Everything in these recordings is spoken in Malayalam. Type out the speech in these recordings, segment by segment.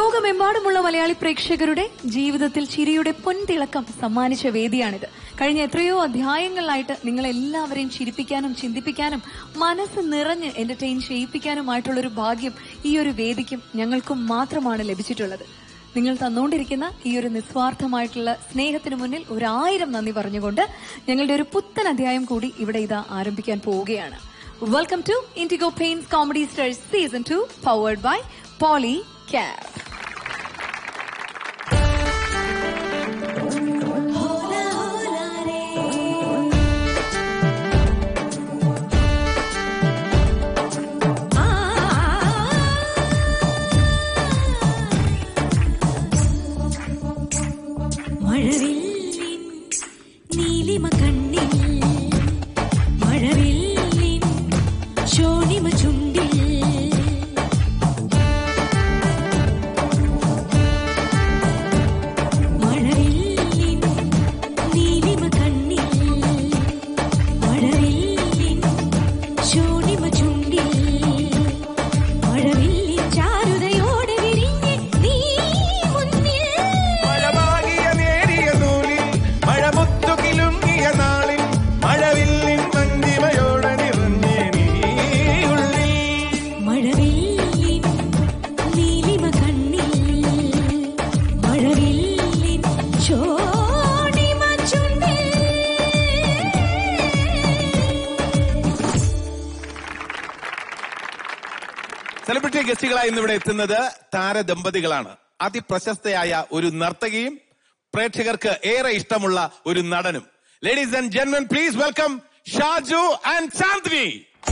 ലോകമെമ്പാടുമുള്ള മലയാളി പ്രേക്ഷകരുടെ ജീവിതത്തിൽ ചിരിയുടെ പൊൻതിളക്കം സമ്മാനിച്ച വേദിയാണിത് കഴിഞ്ഞ എത്രയോ അധ്യായങ്ങളിലായിട്ട് നിങ്ങളെല്ലാവരെയും ചിരിപ്പിക്കാനും ചിന്തിപ്പിക്കാനും മനസ്സ് നിറഞ്ഞ് എന്റർടൈൻ ചെയ്യിപ്പിക്കാനുമായിട്ടുള്ള ഒരു ഭാഗ്യം ഈ ഒരു വേദിക്കും ഞങ്ങൾക്കും മാത്രമാണ് ലഭിച്ചിട്ടുള്ളത് നിങ്ങൾ തന്നുകൊണ്ടിരിക്കുന്ന ഈ ഒരു നിസ്വാർത്ഥമായിട്ടുള്ള സ്നേഹത്തിന് മുന്നിൽ ഒരായിരം നന്ദി പറഞ്ഞുകൊണ്ട് ഞങ്ങളുടെ ഒരു പുത്തൻ അധ്യായം കൂടി ഇവിടെ ഇതാ ആരംഭിക്കാൻ പോവുകയാണ് welcome to Indigo paints comedy stars season two powered by Polycab മഴവില്ലിൻ നീലിമ കണ്ണിൽ മഴവില്ലിൻ ശോണിമ ചുണ്ടിൽ മഴവില്ലിൻ നീലിമ കണ്ണിൽ മഴവില്ലിൻ ശോണിമ ചുണ്ടിൽ മഴവില്ലിൻ ചാരുതയോടെ വിരിഞ്ഞ് നീ മുന്നിൽ മഴമാകിയ നേരിയ നൂലിൽ മഴമുത്തു കിലുങ്ങിയ നാളിൽ മഴവില്ലിൻ മഞ്ഞിമയോടെ നിറഞ്ഞേ നീ ഉള്ളിൽ മഴവില്ലിൻ നീലിമ കണ്ണിൽ മഴവില്ലിൻ ചോണിമ ചുണ്ടിൽ സെലിബ്രിറ്റി ഗസ്റ്റുകളായി ഇന്ന് ഇവിടെ എത്തുന്നത് താരദമ്പതികളാണ് അതിപ്രശസ്തയായ ഒരു നർത്തകിയും പ്രേക്ഷകർക്ക് ഏറെ ഇഷ്ടമുള്ള ഒരു നടനും ലേഡീസ് ആൻഡ് ജെന്മൻ please welcome Shaju and Chandri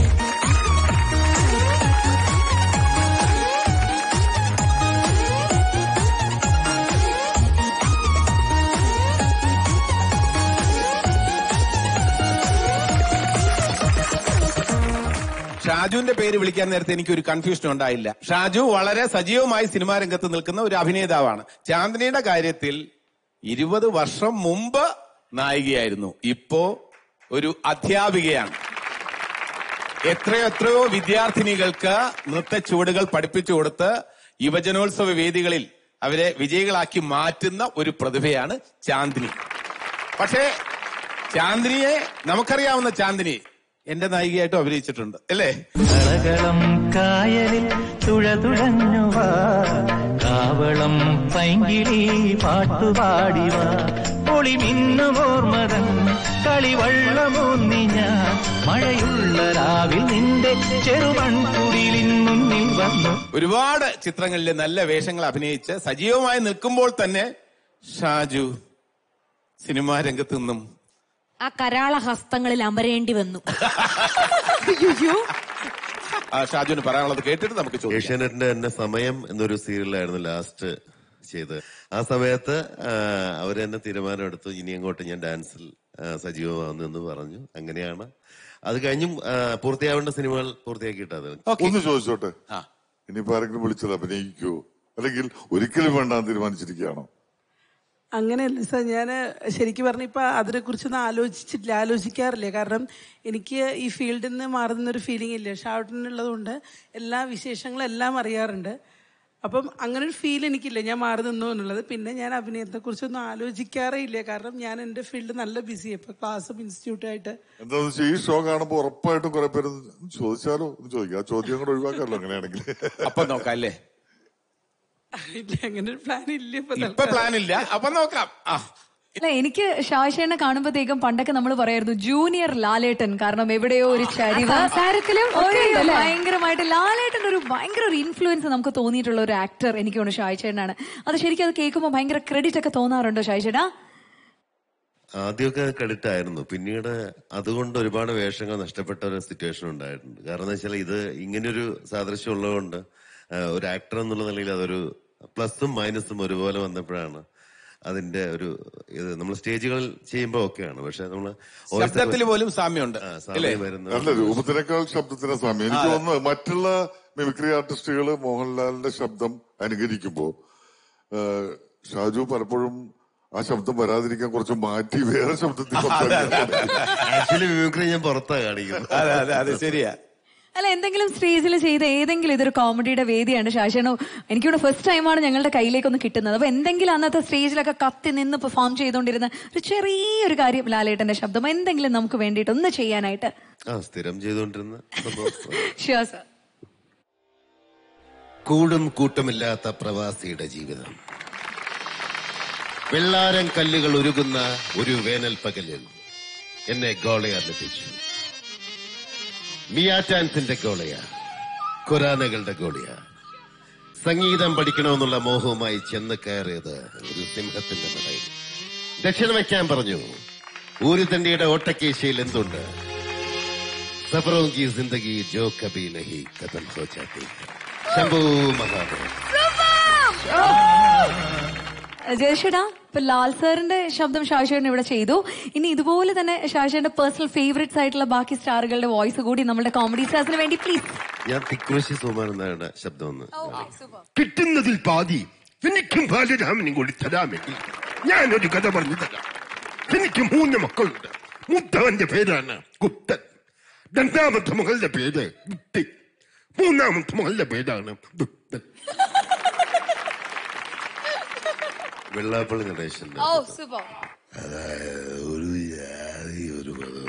ഷാജുവിന്റെ പേര് വിളിക്കാൻ നേരത്തെ എനിക്ക് ഒരു കൺഫ്യൂഷൻ ഉണ്ടായില്ല ഷാജു വളരെ സജീവമായി സിനിമാ രംഗത്ത് നിൽക്കുന്ന ഒരു അഭിനേതാവാണ് ചാന്ദിനിയുടെ കാര്യത്തിൽ ഇരുപത് വർഷം മുമ്പ് നായികയായിരുന്നു ഇപ്പോ ഒരു അധ്യാപികയാണ് എത്രയോ എത്രയോ വിദ്യാർത്ഥിനികൾക്ക് നൃത്ത ചുവടുകൾ പഠിപ്പിച്ചു കൊടുത്ത് യുവജനോത്സവ വേദികളിൽ അവരെ വിജയികളാക്കി മാറ്റുന്ന ഒരു പ്രതിഭയാണ് ചാന്ദിനി പക്ഷേ ചാന്ദിനിയെ നമുക്കറിയാവുന്ന ചാന്ദിനി എന്റെ നായികയായിട്ടും അഭിനയിച്ചിട്ടുണ്ട് അല്ലേ കളകളം കായലിൽ തുഴതുഴഞ്ഞുവാ കാവളം പൈങ്കിളി പാട്ടുപാടിവ ഒളിമിന്നുമോർമതൻ കളിവള്ളമൂന്നി ഞാൻ മഴയുള്ള രാവിൽ നിന്റെ ചെറുപൺകുടിലിൻ മുന്നിൽ വന്നു ഒരുപാട് ചിത്രങ്ങളിൽ നല്ല വേഷങ്ങൾ അഭിനയിച്ച് സജീവമായി നിൽക്കുമ്പോൾ തന്നെ ഷാജു സിനിമാ രംഗത്ത് നിന്നും ആ കരാള ഹസ്തങ്ങളിൽ അമരേണ്ടി വന്നു ആ ഷാജുവിന് പറയാനുള്ളത് കേട്ടിട്ട് നമുക്ക് ചോദിക്കാം ഏഷ്യാനെറ്റിന്റെ തന്നെ സമയം എന്നൊരു സീരിയലായിരുന്നു ലാസ്റ്റ് ചെയ്ത് ആ സമയത്ത് ആ, അവര് തന്നെ തീരുമാനമെടുത്തു ഇനി അങ്ങോട്ട് ഞാൻ ഡാൻസിൽ ആ, സജീവമാവുന്നു എന്ന് പറഞ്ഞു അങ്ങനെയാണ് അത് കഴിഞ്ഞും ആ, പൂർത്തിയാവേണ്ട സിനിമകൾ പൂർത്തിയാക്കിയിട്ടത് ഓക്കെ ഒന്ന് ചോദിച്ചോട്ടെ ആ. ഇനിയിപ്പോ ആരെങ്കിലും വിളിച്ചാൽ അഭിനയിക്കുവോ അല്ലെങ്കിൽ ഒരിക്കലും വേണ്ടാന്ന് തീരുമാനിച്ചിരിക്കുകയാണോ അങ്ങനെയല്ല സാർ ഞാൻ ശരിക്കും പറഞ്ഞ ഇപ്പൊ അതിനെ കുറിച്ചൊന്നും ആലോചിച്ചിട്ടില്ല ആലോചിക്കാറില്ല കാരണം എനിക്ക് ഈ ഫീൽഡിൽ നിന്ന് മാറുന്ന ഒരു ഫീലിംഗ് ഇല്ല ഷാട്ടിനുള്ളതുകൊണ്ട് എല്ലാ വിശേഷങ്ങളും എല്ലാം അറിയാറുണ്ട് അപ്പം അങ്ങനെ ഒരു ഫീൽ എനിക്കില്ല ഞാൻ മാറി നിന്നു എന്നുള്ളത് പിന്നെ ഞാൻ അഭിനയത്തെ കുറിച്ചൊന്നും ആലോചിക്കാറേ ഇല്ല കാരണം ഞാൻ എൻ്റെ ഫീൽഡ് നല്ല ബിസി ഇപ്പൊ ക്ലാസ്സും ഇൻസ്റ്റിറ്റ്യൂട്ടായിട്ട് എന്താന്ന് വെച്ചാൽ ഈ ഷോ കാണുമ്പോൾ ഉറപ്പായിട്ടും കുറെ പേര് ഒന്ന് ചോദിച്ചാലോ എന്ന് ചോദിക്കാം ആ ചോദ്യം കൂടെ ഒഴിവാക്കാമല്ലോ അങ്ങനെയാണെങ്കിൽ അപ്പൊ നോക്കാം അല്ലേ ഇല്ല അങ്ങനെ ഒരു പ്ലാൻ ഇല്ല ഇപ്പൊ ഇപ്പൊ തൽക്കാലം. പ്ലാൻ ഇല്ല അപ്പൊ നോക്കാം ആ അല്ല എനിക്ക് ഷാഷേനെ കാണുമ്പോഴത്തേക്കും പണ്ടൊക്കെ നമ്മൾ പറയായിരുന്നു ജൂനിയർ ലാലേട്ടൻ കാരണം എവിടെയോ ഒരു ചരിവ് സംസാരത്തിലും ഒരു ഒക്കെ ഉണ്ടല്ലേ? ഭയങ്കരമായിട്ട് ലാലേട്ടൻ ഒരു ഭയങ്കര ഒരു ഇൻഫ്ലുവൻസ് നമുക്ക് തോന്നിയിട്ടുള്ള ഒരു ആക്ടർ എനിക്ക് തോന്നുന്നു ഷായ്ചേട്ടനാണ് അത് ശരിക്കും അത് കേൾക്കുമ്പോൾ ഭയങ്കര ക്രെഡിറ്റ് ഒക്കെ തോന്നാറുണ്ടോ ഷായ്ചേട്ടാ ആദ്യമൊക്കെ ക്രെഡിറ്റ് ആയിരുന്നു പിന്നീട് അതുകൊണ്ട് ഒരുപാട് വേഷങ്ങൾ നഷ്ടപ്പെട്ട ഒരു സിറ്റുവേഷൻ ഉണ്ടായിട്ടുണ്ട് കാരണം എന്താ വെച്ചാൽ ഇത് ഇങ്ങനൊരു സാദൃശ്യം ഉള്ളതുകൊണ്ട് ആ, ഒരു ആക്ടർ എന്നുള്ള നിലയിൽ അതൊരു പ്ലസും മൈനസും ഒരുപോലെ വന്നപ്പോഴാണ് അതിന്റെ ഒരു ഇത് നമ്മൾ സ്റ്റേജുകളിൽ ചെയ്യുമ്പോൾ ഒക്കെയാണ് പക്ഷെ നമ്മള് ശബ്ദത്തിൽ പോലും സാമ്യമുണ്ട് ആ, അല്ലേ സാമ്യം വരുന്നു അല്ല രൂപത്തിനേക്കാൾ ശബ്ദത്തിന് സമയം എനിക്ക് തോന്നുന്നു മറ്റുള്ള മിമിക്രി ആർട്ടിസ്റ്റുകൾ മോഹൻലാലിന്റെ ശബ്ദം അനുകരിക്കുമ്പോ ആ, ഷാജു പലപ്പോഴും ആ ശബ്ദം വരാതിരിക്കാൻ കുറച്ച് മാറ്റി വേറെ ശബ്ദത്തിൽ സംസാരിക്കും ആക്ച്വലി മിമിക്രി ഞാൻ പുറത്താ കാണിക്കുന്നത് അതെ അതെ അതെ ശരിയാ അല്ല എന്തെങ്കിലും സ്റ്റേജിൽ ചെയ്ത ഏതെങ്കിലും ഇതൊരു കോമഡിയുടെ വേദിയാണ് ശാശനോ എനിക്കിവിടെ ഫസ്റ്റ് ടൈമാണ് ഞങ്ങളുടെ കയ്യിലേക്കൊന്ന് കിട്ടുന്നത് അപ്പൊ എന്തെങ്കിലും അന്നത്തെ സ്റ്റേജിലൊക്കെ കത്തി നിന്ന് പെർഫോം ചെയ്തുകൊണ്ടിരുന്ന ഒരു ചെറിയൊരു കാര്യം ലാലേട്ടന്റെ ശബ്ദം എന്തെങ്കിലും നമുക്ക് വേണ്ടിയിട്ട് ഒന്ന് ചെയ്യാനായിട്ട് ആ സ്ഥിരം ചെയ്തുകൊണ്ടിരുന്ന സംഭവം ഷുവർ സർ കൂടും കൂട്ടമില്ലാത്ത പ്രവാസിയുടെ ജീവിതം വെള്ളാരം കല്ലുകൾ ഉരുകുന്ന ഒരു വേനൽ പകലിൽ എന്നെ ഗോളയാർ ലഭിച്ചു മിയാറ്റാൻസിന്റെ ഗോളയ ഖുറാനകളുടെ ഗോളിയ സംഗീതം പഠിക്കണമെന്നുള്ള മോഹവുമായി ചെന്ന് കയറിയത് ഒരു സിംഹത്തിന്റെ മടയിൽ ദക്ഷിണ വയ്ക്കാൻ പറഞ്ഞു ഊരുതണ്ടിയുടെ ഓട്ടക്കേശയിൽ എന്തുണ്ട് സഫറോं की जिंदगी जो कभी नहीं खत्म हो जाती ശംഭു മഹാദേവ് ജയഷടാ ഇപ്പൊ ലാൽ സാറിന്റെ ശബ്ദം ഷാഷേട്ടൻ ഇവിടെ ചെയ്തു ഇനി ഇതുപോലെ തന്നെ ഷാഷേന്റെ പേഴ്സണൽ ഫേവറേറ്റ്സ് ആയിട്ടുള്ള ബാക്കി സ്റ്റാറുകളുടെ വോയിസ് കൂടി നമ്മുടെ കോമഡി സ്റ്റാർസിന് വേണ്ടി പ്ലീസ് ഞാൻ തിക്കുറിശി സുമാരൻ നായരുടെ ശബ്ദം ഒന്ന് കിട്ടുന്നതിൽ പാതി എനിക്കും ബാലരാമനും കൂടി തരാമെങ്കിൽ ഞാനൊരു കഥ പറഞ്ഞു തരാം എനിക്ക് മൂന്ന് മക്കളുണ്ട് മൂത്തവന്റെ പേരാണ് കുട്ടൻ രണ്ടാമത്തെ മകളുടെ പേര് കുട്ടി മൂന്നാമത്തെ മകളുടെ പേരാണ് ദുഷ്ടൻ വെള്ളാപ്പള്ളി നടേശന്റെ ഓ സൂപ്പർ ഒരു ജാതി ഒരു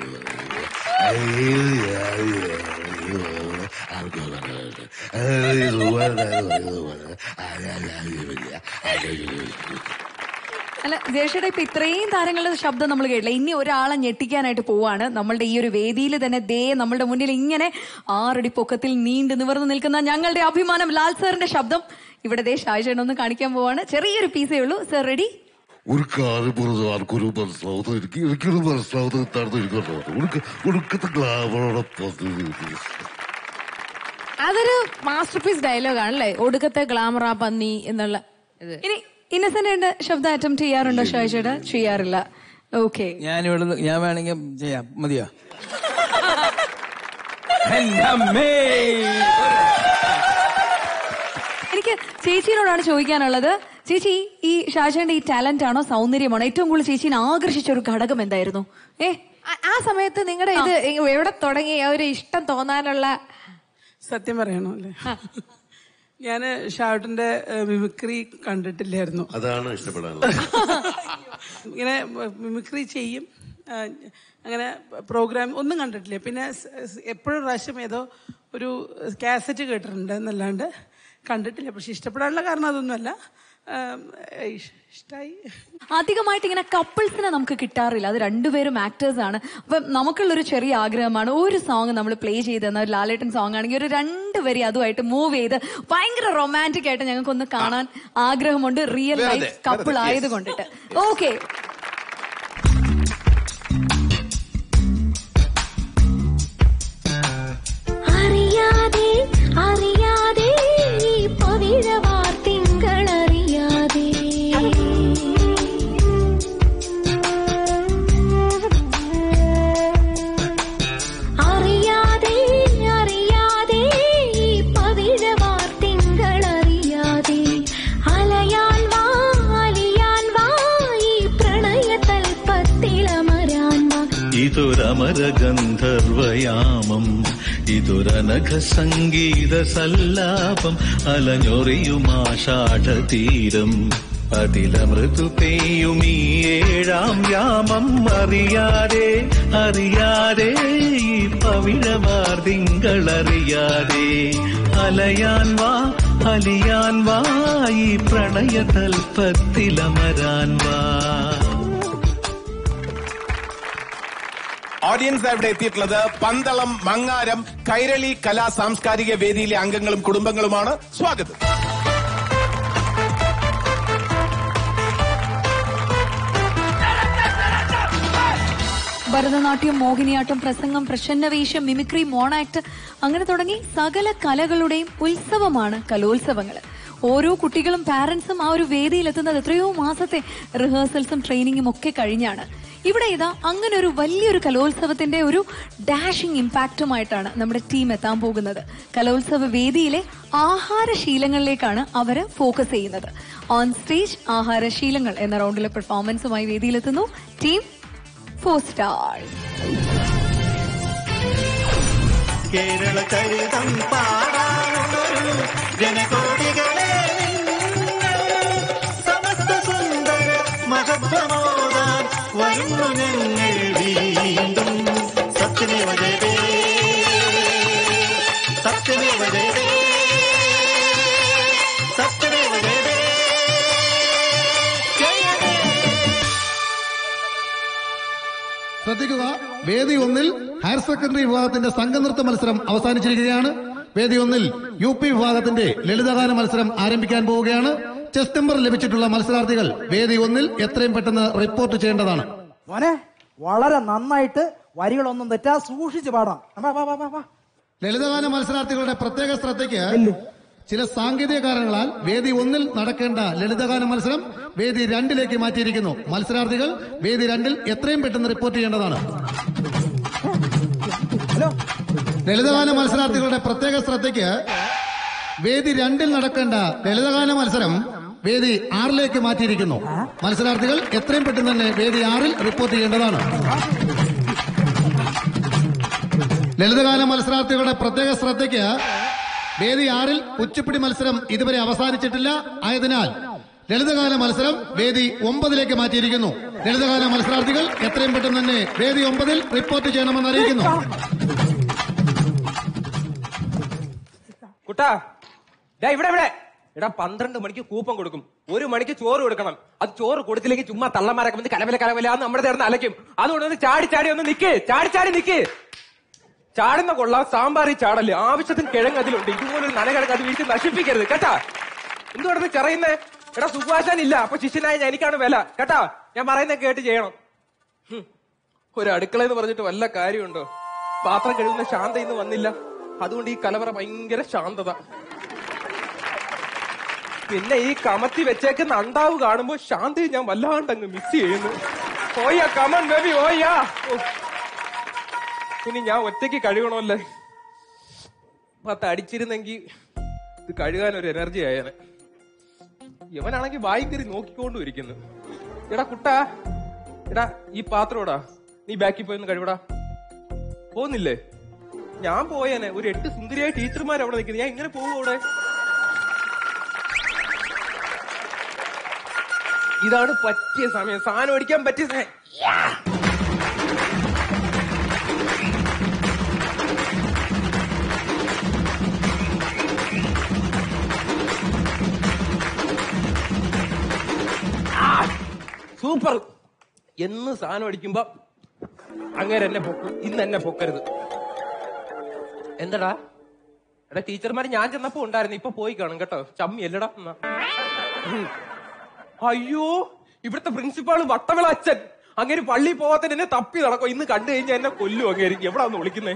അല്ല ജയഷയുടെ ഇപ്പൊ ഇത്രയും താരങ്ങളുടെ ശബ്ദം നമ്മൾ കേട്ടില്ല ഇനി ഒരാളെ ഞെട്ടിക്കാനായിട്ട് പോവാണ് നമ്മളുടെ ഈ ഒരു വേദിയിൽ തന്നെ ദേ നമ്മളുടെ മുന്നിൽ ഇങ്ങനെ ആറടി പൊക്കത്തിൽ നീണ്ടു നിവർന്നു നിൽക്കുന്ന ഞങ്ങളുടെ അഭിമാനം ലാൽ സാറിന്റെ ശബ്ദം ഇവിടെ ദേ ഷാജേൺ ഒന്ന് കാണിക്കാൻ പോവാണ് ചെറിയൊരു പീസേ ഉള്ളൂ സർ റെഡി ഒരു കാര്യം പറഞ്ഞത് ആർക്കൊരു മനസ്സിലാവുന്നത് എനിക്ക് എനിക്കൊരു മനസ്സിലാവുന്നത് എന്താണെന്ന് എനിക്കറിയാം ഉടുക്ക ഉടുക്കത്തെ ഗ്ലാമറോടൊപ്പം അതൊരു മാസ്റ്റർ പീസ് ഡയലോഗ് ആണല്ലേ ഒടുക്കത്തെ ഗ്ലാമറ പന്നി എന്നുള്ള ഇത് ഇനി ഇന്നസെന്റ് ശബ്ദം അറ്റംപ്റ്റ് ചെയ്യാറുണ്ടോ ഷാജേട് ചെയ്യാറില്ല ഓക്കെ ഞാൻ ഇവിടെ ഞാൻ വേണമെങ്കിൽ ചെയ്യാം മതിയോ എൻ്റെ അമ്മേ. എനിക്ക് ചേച്ചിയോടാണ് ചോദിക്കാനുള്ളത് ചേച്ചി ഈ ഷാജേന്റെ ഈ ടാലന്റ് ആണോ സൗന്ദര്യമാണോ ഏറ്റവും കൂടുതൽ ചേച്ചീനെ ആകർഷിച്ച ഒരു ഘടകം എന്തായിരുന്നു ഏ ആ- ആ സമയത്ത് നിങ്ങളുടെ ഇത് എവിടെ തുടങ്ങി ആ ഒരു ഇഷ്ടം തോന്നാനുള്ള സത്യം പറയണോ അല്ലേ ഞാന് ഷാട്ടിന്റെ മിമിക്രി കണ്ടിട്ടില്ലായിരുന്നു അതാണ് ഇഷ്ടപ്പെടാനുള്ളത് ഇങ്ങനെ മിമിക്രി ചെയ്യും ആ, അങ്ങനെ പ്രോഗ്രാം ഒന്നും കണ്ടിട്ടില്ല പിന്നെ സ്- സ് എപ്പോഴും പ്രാവശ്യം ഏതോ ഒരു കാസറ്റ് കേട്ടിട്ടുണ്ട് എന്നല്ലാണ്ട് കണ്ടിട്ടില്ല പക്ഷെ ഇഷ്ടപ്പെടാനുള്ള കാരണം അതൊന്നുമല്ല ഇഷ്ടമായി അധികമായിട്ട് ഇങ്ങനെ കപ്പിൾസിനെ നമുക്ക് കിട്ടാറില്ല അത് രണ്ടുപേരും ആക്ടേഴ്സ് ആണ് അപ്പം നമുക്കുള്ളൊരു ചെറിയ ആഗ്രഹമാണ് ഒരു സോങ് നമ്മൾ പ്ലേ ചെയ്ത് തന്ന ഒരു ലാലേട്ടൻ സോങ് ആണെങ്കിൽ ഒരു രണ്ട് വരി അതുമായിട്ട് മൂവ് ചെയ്ത് ഭയങ്കര റൊമാൻറ്റിക് ആയിട്ട് ഞങ്ങൾക്കൊന്ന് കാണാൻ ആഗ്രഹമുണ്ട് റിയൽ വെറുതെ, ലൈഫ് കപ്പിൾ വെറുതെ, yes. ആയത് കൊണ്ടിട്ട് ഓക്കെ അറിയാതെ അറിയാതെ ഈ പവിഴവാർ തിങ്കളറിയാതെ അറിയാതെ അറിയാതെ ഈ പവിഴവാർ തിങ്കളറിയാതെ അലയാൻ വാ അലിയാൻ വാ ഈ പ്രണയതൽപ്പത്തിലമരാൻ വാ ഇതൊരമര ഗന്ധർവയാമം ഇതൊരനഘ സംഗീത സല്ലാപം അലഞ്ഞൊറിയുമാഷാഢതീരം അതിലമൃദു പെയ്യും ഈ ഏഴാം യാമം അറിയാതെ അറിയാതെ ഈ പവിഴമാർദിങ്കളറിയാതെ അലയാൻ വാ അലിയാൻ വാ ഈ പ്രണയതൽപ്പത്തിലമരാൻ വാ ഓഡിയൻസ് ഇവിടെ എത്തിയിട്ടുള്ളത് പന്തളം മങ്ങാരം കൈരളി കലാ സാംസ്കാരിക വേദിയിലെ അംഗങ്ങളും കുടുംബങ്ങളുമാണ് സ്വാഗതം ഭരതനാട്യം മോഹിനിയാട്ടം പ്രസംഗം പ്രസന്നവേശം മിമിക്രി മോണാക്ട് അങ്ങനെ തുടങ്ങി സകല കലകളുടെയും ഉത്സവമാണ് കലോത്സവങ്ങൾ ഓരോ കുട്ടികളും പാരന്റ്സും ആ ഒരു വേദിയിൽ എത്തുന്നത് എത്രയോ മാസത്തെ റിഹേഴ്സൽസും ട്രെയിനിങ്ങും ഒക്കെ കഴിഞ്ഞാണ് ഇവിടെ ഇതാ അങ്ങനെ ഒരു വലിയൊരു കലോത്സവത്തിന്റെ ഒരു ഡാഷിംഗ് ഇമ്പാക്റ്റുമായിട്ടാണ് നമ്മുടെ ടീം എത്താൻ പോകുന്നത് കലോത്സവ വേദിയിലെ ആഹാരശീലങ്ങളിലേക്കാണ് അവര് ഫോക്കസ് ചെയ്യുന്നത് ഓൺ സ്റ്റേജ് ആഹാരശീലങ്ങൾ എന്ന റൗണ്ടിലെ പെർഫോമൻസുമായി വേദിയിലെത്തുന്നു ടീം ഫോർ സ്റ്റാർ കേരള ചരിതം പാടാനുണരു ജനകോടികളെ നിങ്ങൾ സമസ്ത സുന്ദര മഹത്വമോദാൻ വരുന്നു ഞങ്ങൾ വീണ്ടും സത്യമേവ ജയതേ സത്യമേവ ജയതേ സത്യമേവ ജയതേ ജയതേ ശ്രദ്ധിക്കുക വേദി ഒന്നിൽ ഹയർ സെക്കൻഡറി വിഭാഗത്തിന്റെ സംഘനൃത്ത മത്സരം അവസാനിച്ചിരിക്കുകയാണ് വേദി ഒന്നിൽ യു പി വിഭാഗത്തിന്റെ ലളിതഗാന മത്സരം ആരംഭിക്കാൻ പോവുകയാണ് ചെസ് നമ്പർ ലഭിച്ചിട്ടുള്ള മത്സരാർത്ഥികൾ വേദി ഒന്നിൽ എത്രയും പെട്ടെന്ന് റിപ്പോർട്ട് ചെയ്യേണ്ടതാണ് മോനെ വളരെ നന്നായിട്ട് വരികളൊന്നും തെറ്റാ സൂക്ഷിച്ച് പാടാം വാ, വാ, വാ, വാ, വാ. ലളിതഗാന മത്സരാർത്ഥികളുടെ പ്രത്യേക ശ്രദ്ധയ്ക്ക് ചില സാങ്കേതിക കാരണങ്ങളാൽ വേദി ഒന്നിൽ നടക്കേണ്ട ലളിതഗാന മത്സരം വേദി രണ്ടിലേക്ക് മാറ്റിയിരിക്കുന്നു മത്സരാർത്ഥികൾ വേദി രണ്ടിൽ എത്രയും പെട്ടെന്ന് റിപ്പോർട്ട് ചെയ്യേണ്ടതാണ് ലളിതഗാന മത്സരാർത്ഥികളുടെ പ്രത്യേക ശ്രദ്ധയ്ക്ക് വേദി രണ്ടിൽ നടക്കേണ്ട ലളിതഗാന മത്സരം വേദി ആറിലേക്ക് മാറ്റിയിരിക്കുന്നു മത്സരാർത്ഥികൾ എത്രയും പെട്ടെന്ന് തന്നെ വേദി ആറിൽ റിപ്പോർട്ട് ചെയ്യേണ്ടതാണ് ലളിതഗാന മത്സരാർത്ഥികളുടെ പ്രത്യേക ശ്രദ്ധയ്ക്ക് വേദി ആറിൽ ഉച്ചപ്പിടി മത്സരം ഇതുവരെ അവസാനിച്ചിട്ടില്ല ആയതിനാൽ ലളിതഗാന മത്സരം വേദി ഒമ്പതിലേക്ക് മാറ്റിയിരിക്കുന്നു ലളിതഗാന മത്സരാർത്ഥികൾ എത്രയും പെട്ടെന്ന് തന്നെ വേദി ഒമ്പതിൽ റിപ്പോർട്ട് ചെയ്യണമെന്ന് അറിയിക്കുന്നു കുട്ടാ ഡാ ഇവിടെ ഇവിടെ എടാ പന്ത്രണ്ട് മണിക്ക് കൂപ്പൺ കൊടുക്കും ഒരു മണിക്ക് ചോറ് കൊടുക്കണം അത് ചോറ് കൊടുത്തില്ലെങ്കിൽ ചുമ്മാ തള്ളമാരൊക്കെ വന്ന് കലവല കലവല നമ്മുടെ ചേർന്ന് അലയ്ക്കും അതുകൊണ്ട് ഒന്ന് ചാടി ചാടി ഒന്ന് നിക്ക് ചാടി ചാടി നിക്ക് ചാടുന്ന കൊള്ളാം സാമ്പാറി ചാടല്ലേ ആവശ്യത്തിന് കിഴങ്ങ് അതിലുണ്ട് ഇതുപോലൊരു നനകിഴങ്ങ് അത് വീട്ടിൽ നശിപ്പിക്കരുത് കേട്ടാ എന്തുകൊണ്ടെന്ന് ചെറിയുന്നേ എടാ സുഖാശാൻ ഇല്ല അപ്പൊ ശിഷ്യനായ ഞാൻ എനിക്കാണ് വില കേട്ടാ ഞാൻ പറയുന്നത് കേട്ട് ചെയ്യണം ഹും. ഒരു അടുക്കള എന്ന് പറഞ്ഞിട്ട് വല്ല കാര്യമുണ്ടോ പാത്രം കഴുകുന്ന ശാന്ത ഇന്ന് വന്നില്ല അതുകൊണ്ട് ഈ കലവറ ഭയങ്കര ശാന്തത പിന്നെ ഈ കമത്തി വെച്ചേക്കുന്ന അണ്ടാവ് കാണുമ്പോ ശാന്തയെ ഞാൻ വല്ലാണ്ട് അങ്ങ് മിസ് ചെയ്യുന്നു ഓയ്യാ കമൻ ബേബി ഓയ്യാ ഓ. ഇനി ഞാൻ ഒറ്റയ്ക്ക് കഴുകണമല്ലേ പത്ത് അടിച്ചിരുന്നെങ്കിൽ ഇത് കഴുകാൻ ഒരു എനർജി ആയേനെ ഇവനാണെങ്കിൽ വായി കയറി നോക്കിക്കൊണ്ടും ഇരിക്കുന്നു എടാ കുട്ടാ എടാ ഈ പാത്രം എടാ നീ ബാക്കിൽ പോയി ഒന്ന് കഴുകടാ പോകുന്നില്ലേ ഞാൻ പോയേനെ ഒരു എട്ട് സുന്ദരിയായ ടീച്ചർമാർ അവിടെ നിൽക്കുന്നത് ഞാൻ ഇങ്ങനെ പോകും അവിടെ ഇതാണ് പറ്റിയ സമയം സാധനം അടിക്കാൻ പറ്റിയ സമയം സൂപ്പർ എന്ന് സാധനം അടിക്കുമ്പോ അങ്ങനെ എന്നെ പൊക്കും ഇന്ന് എന്നെ പൊക്കരുത് എന്താടാ എടാ ടീച്ചർമാര് ഞാൻ ചെന്നപ്പോ ഉണ്ടായിരുന്നു ഇപ്പൊ പോയി കാണും കേട്ടോ ചമ്മി അല്ലടാ എന്നാ. ഉം. അയ്യോ ഇവിടുത്തെ പ്രിൻസിപ്പാള് വട്ടവിള അച്ഛൻ അങ്ങനെ പള്ളി പോവാത്തന്നെ എന്നെ തപ്പി നടക്കും ഇന്ന് കണ്ടു കഴിഞ്ഞാൽ എന്നെ കൊല്ലും അങ്ങനെ എവിടാ ഒന്ന് വിളിക്കുന്നേ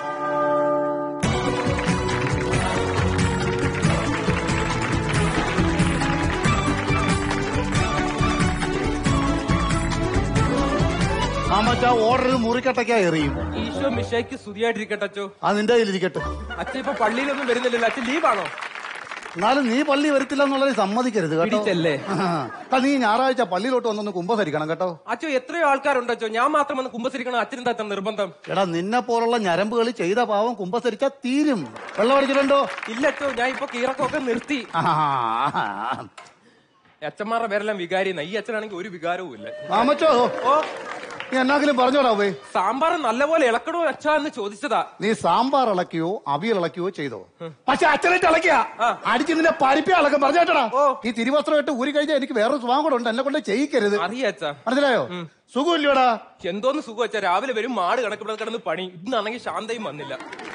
ആമച്ച ഓർഡർ മുറിക്കട്ടയ്ക്കാ എറിയും ഈശോ മിഷയ്ക്ക് സ്തുതിയായിട്ടിരിക്കട്ടെ അച്ചോ അത് നിന്റെ കയ്യിലിരിക്കട്ടെ അച്ഛൻ ഇപ്പൊ പള്ളിയിലൊന്നും വരുന്നില്ലല്ലോ അച്ഛൻ ലീവാണോ എന്നാലും നീ പള്ളി വരത്തില്ല എന്നുള്ളത് സമ്മതിക്കരുത് കേട്ടോ പിടിച്ചല്ലേ? ആ. ആ, നീ ഞായറാഴ്ച പള്ളിയിലോട്ട് വന്നൊന്ന് കുമ്പസരിക്കണം കേട്ടോ അച്ഛോ എത്രയോ ആൾക്കാരുണ്ട് അച്ഛോ ഞാൻ മാത്രം വന്ന് കുമ്പസരിക്കണം അച്ഛൻ എന്താ നിർബന്ധം എടാ നിന്നെ പോലുള്ള ഞരമ്പുകൾ ചെയ്ത പാവം കുമ്പസരിച്ചാ തീരും വെള്ളം അടിച്ചിട്ടുണ്ടോ ഇല്ല അച്ഛോ ഞാൻ ഇപ്പൊ കീറക്കൊക്കെ നിർത്തി ആ, അച്ഛന്മാരുടെ പേരെല്ലാം വികാരി ഈ അച്ഛനാണെങ്കിൽ ഒരു വികാരവും ഇല്ല ആമച്ചോ ഓ നീ എന്നാങ്കിലും പറഞ്ഞോടാ പോയി സാമ്പാർ നല്ലപോലെ ഇളക്കണോ അച്ഛാ എന്ന് ചോദിച്ചതാ നീ സാമ്പാർ ഇളക്കിയോ അവിയൽ ഇളക്കിയോ ചെയ്തോ പക്ഷെ അച്ഛനായിട്ട് ഇളക്കിയ അടിച്ച് നിന്റെ പരിപ്പി ഇളക്കം പറഞ്ഞേട്ടടാ ഈ തിരുവസ്ത്രം ഇട്ട് ഊരി കഴിഞ്ഞാൽ എനിക്ക് വേറൊരു സുഖം കൂടെ ഉണ്ട് എന്നെ കൊണ്ട് ചെയ്യിക്കരുത് അറിയാച്ചാ മനസ്സിലായോ സുഖമില്ലയോടാ എന്തോന്ന് സുഖം വെച്ചാ രാവിലെ വരും മാട് കണക്കിവിടെ കിടന്ന് പണി ഇന്നാണെങ്കിൽ ശാന്തയും വന്നില്ല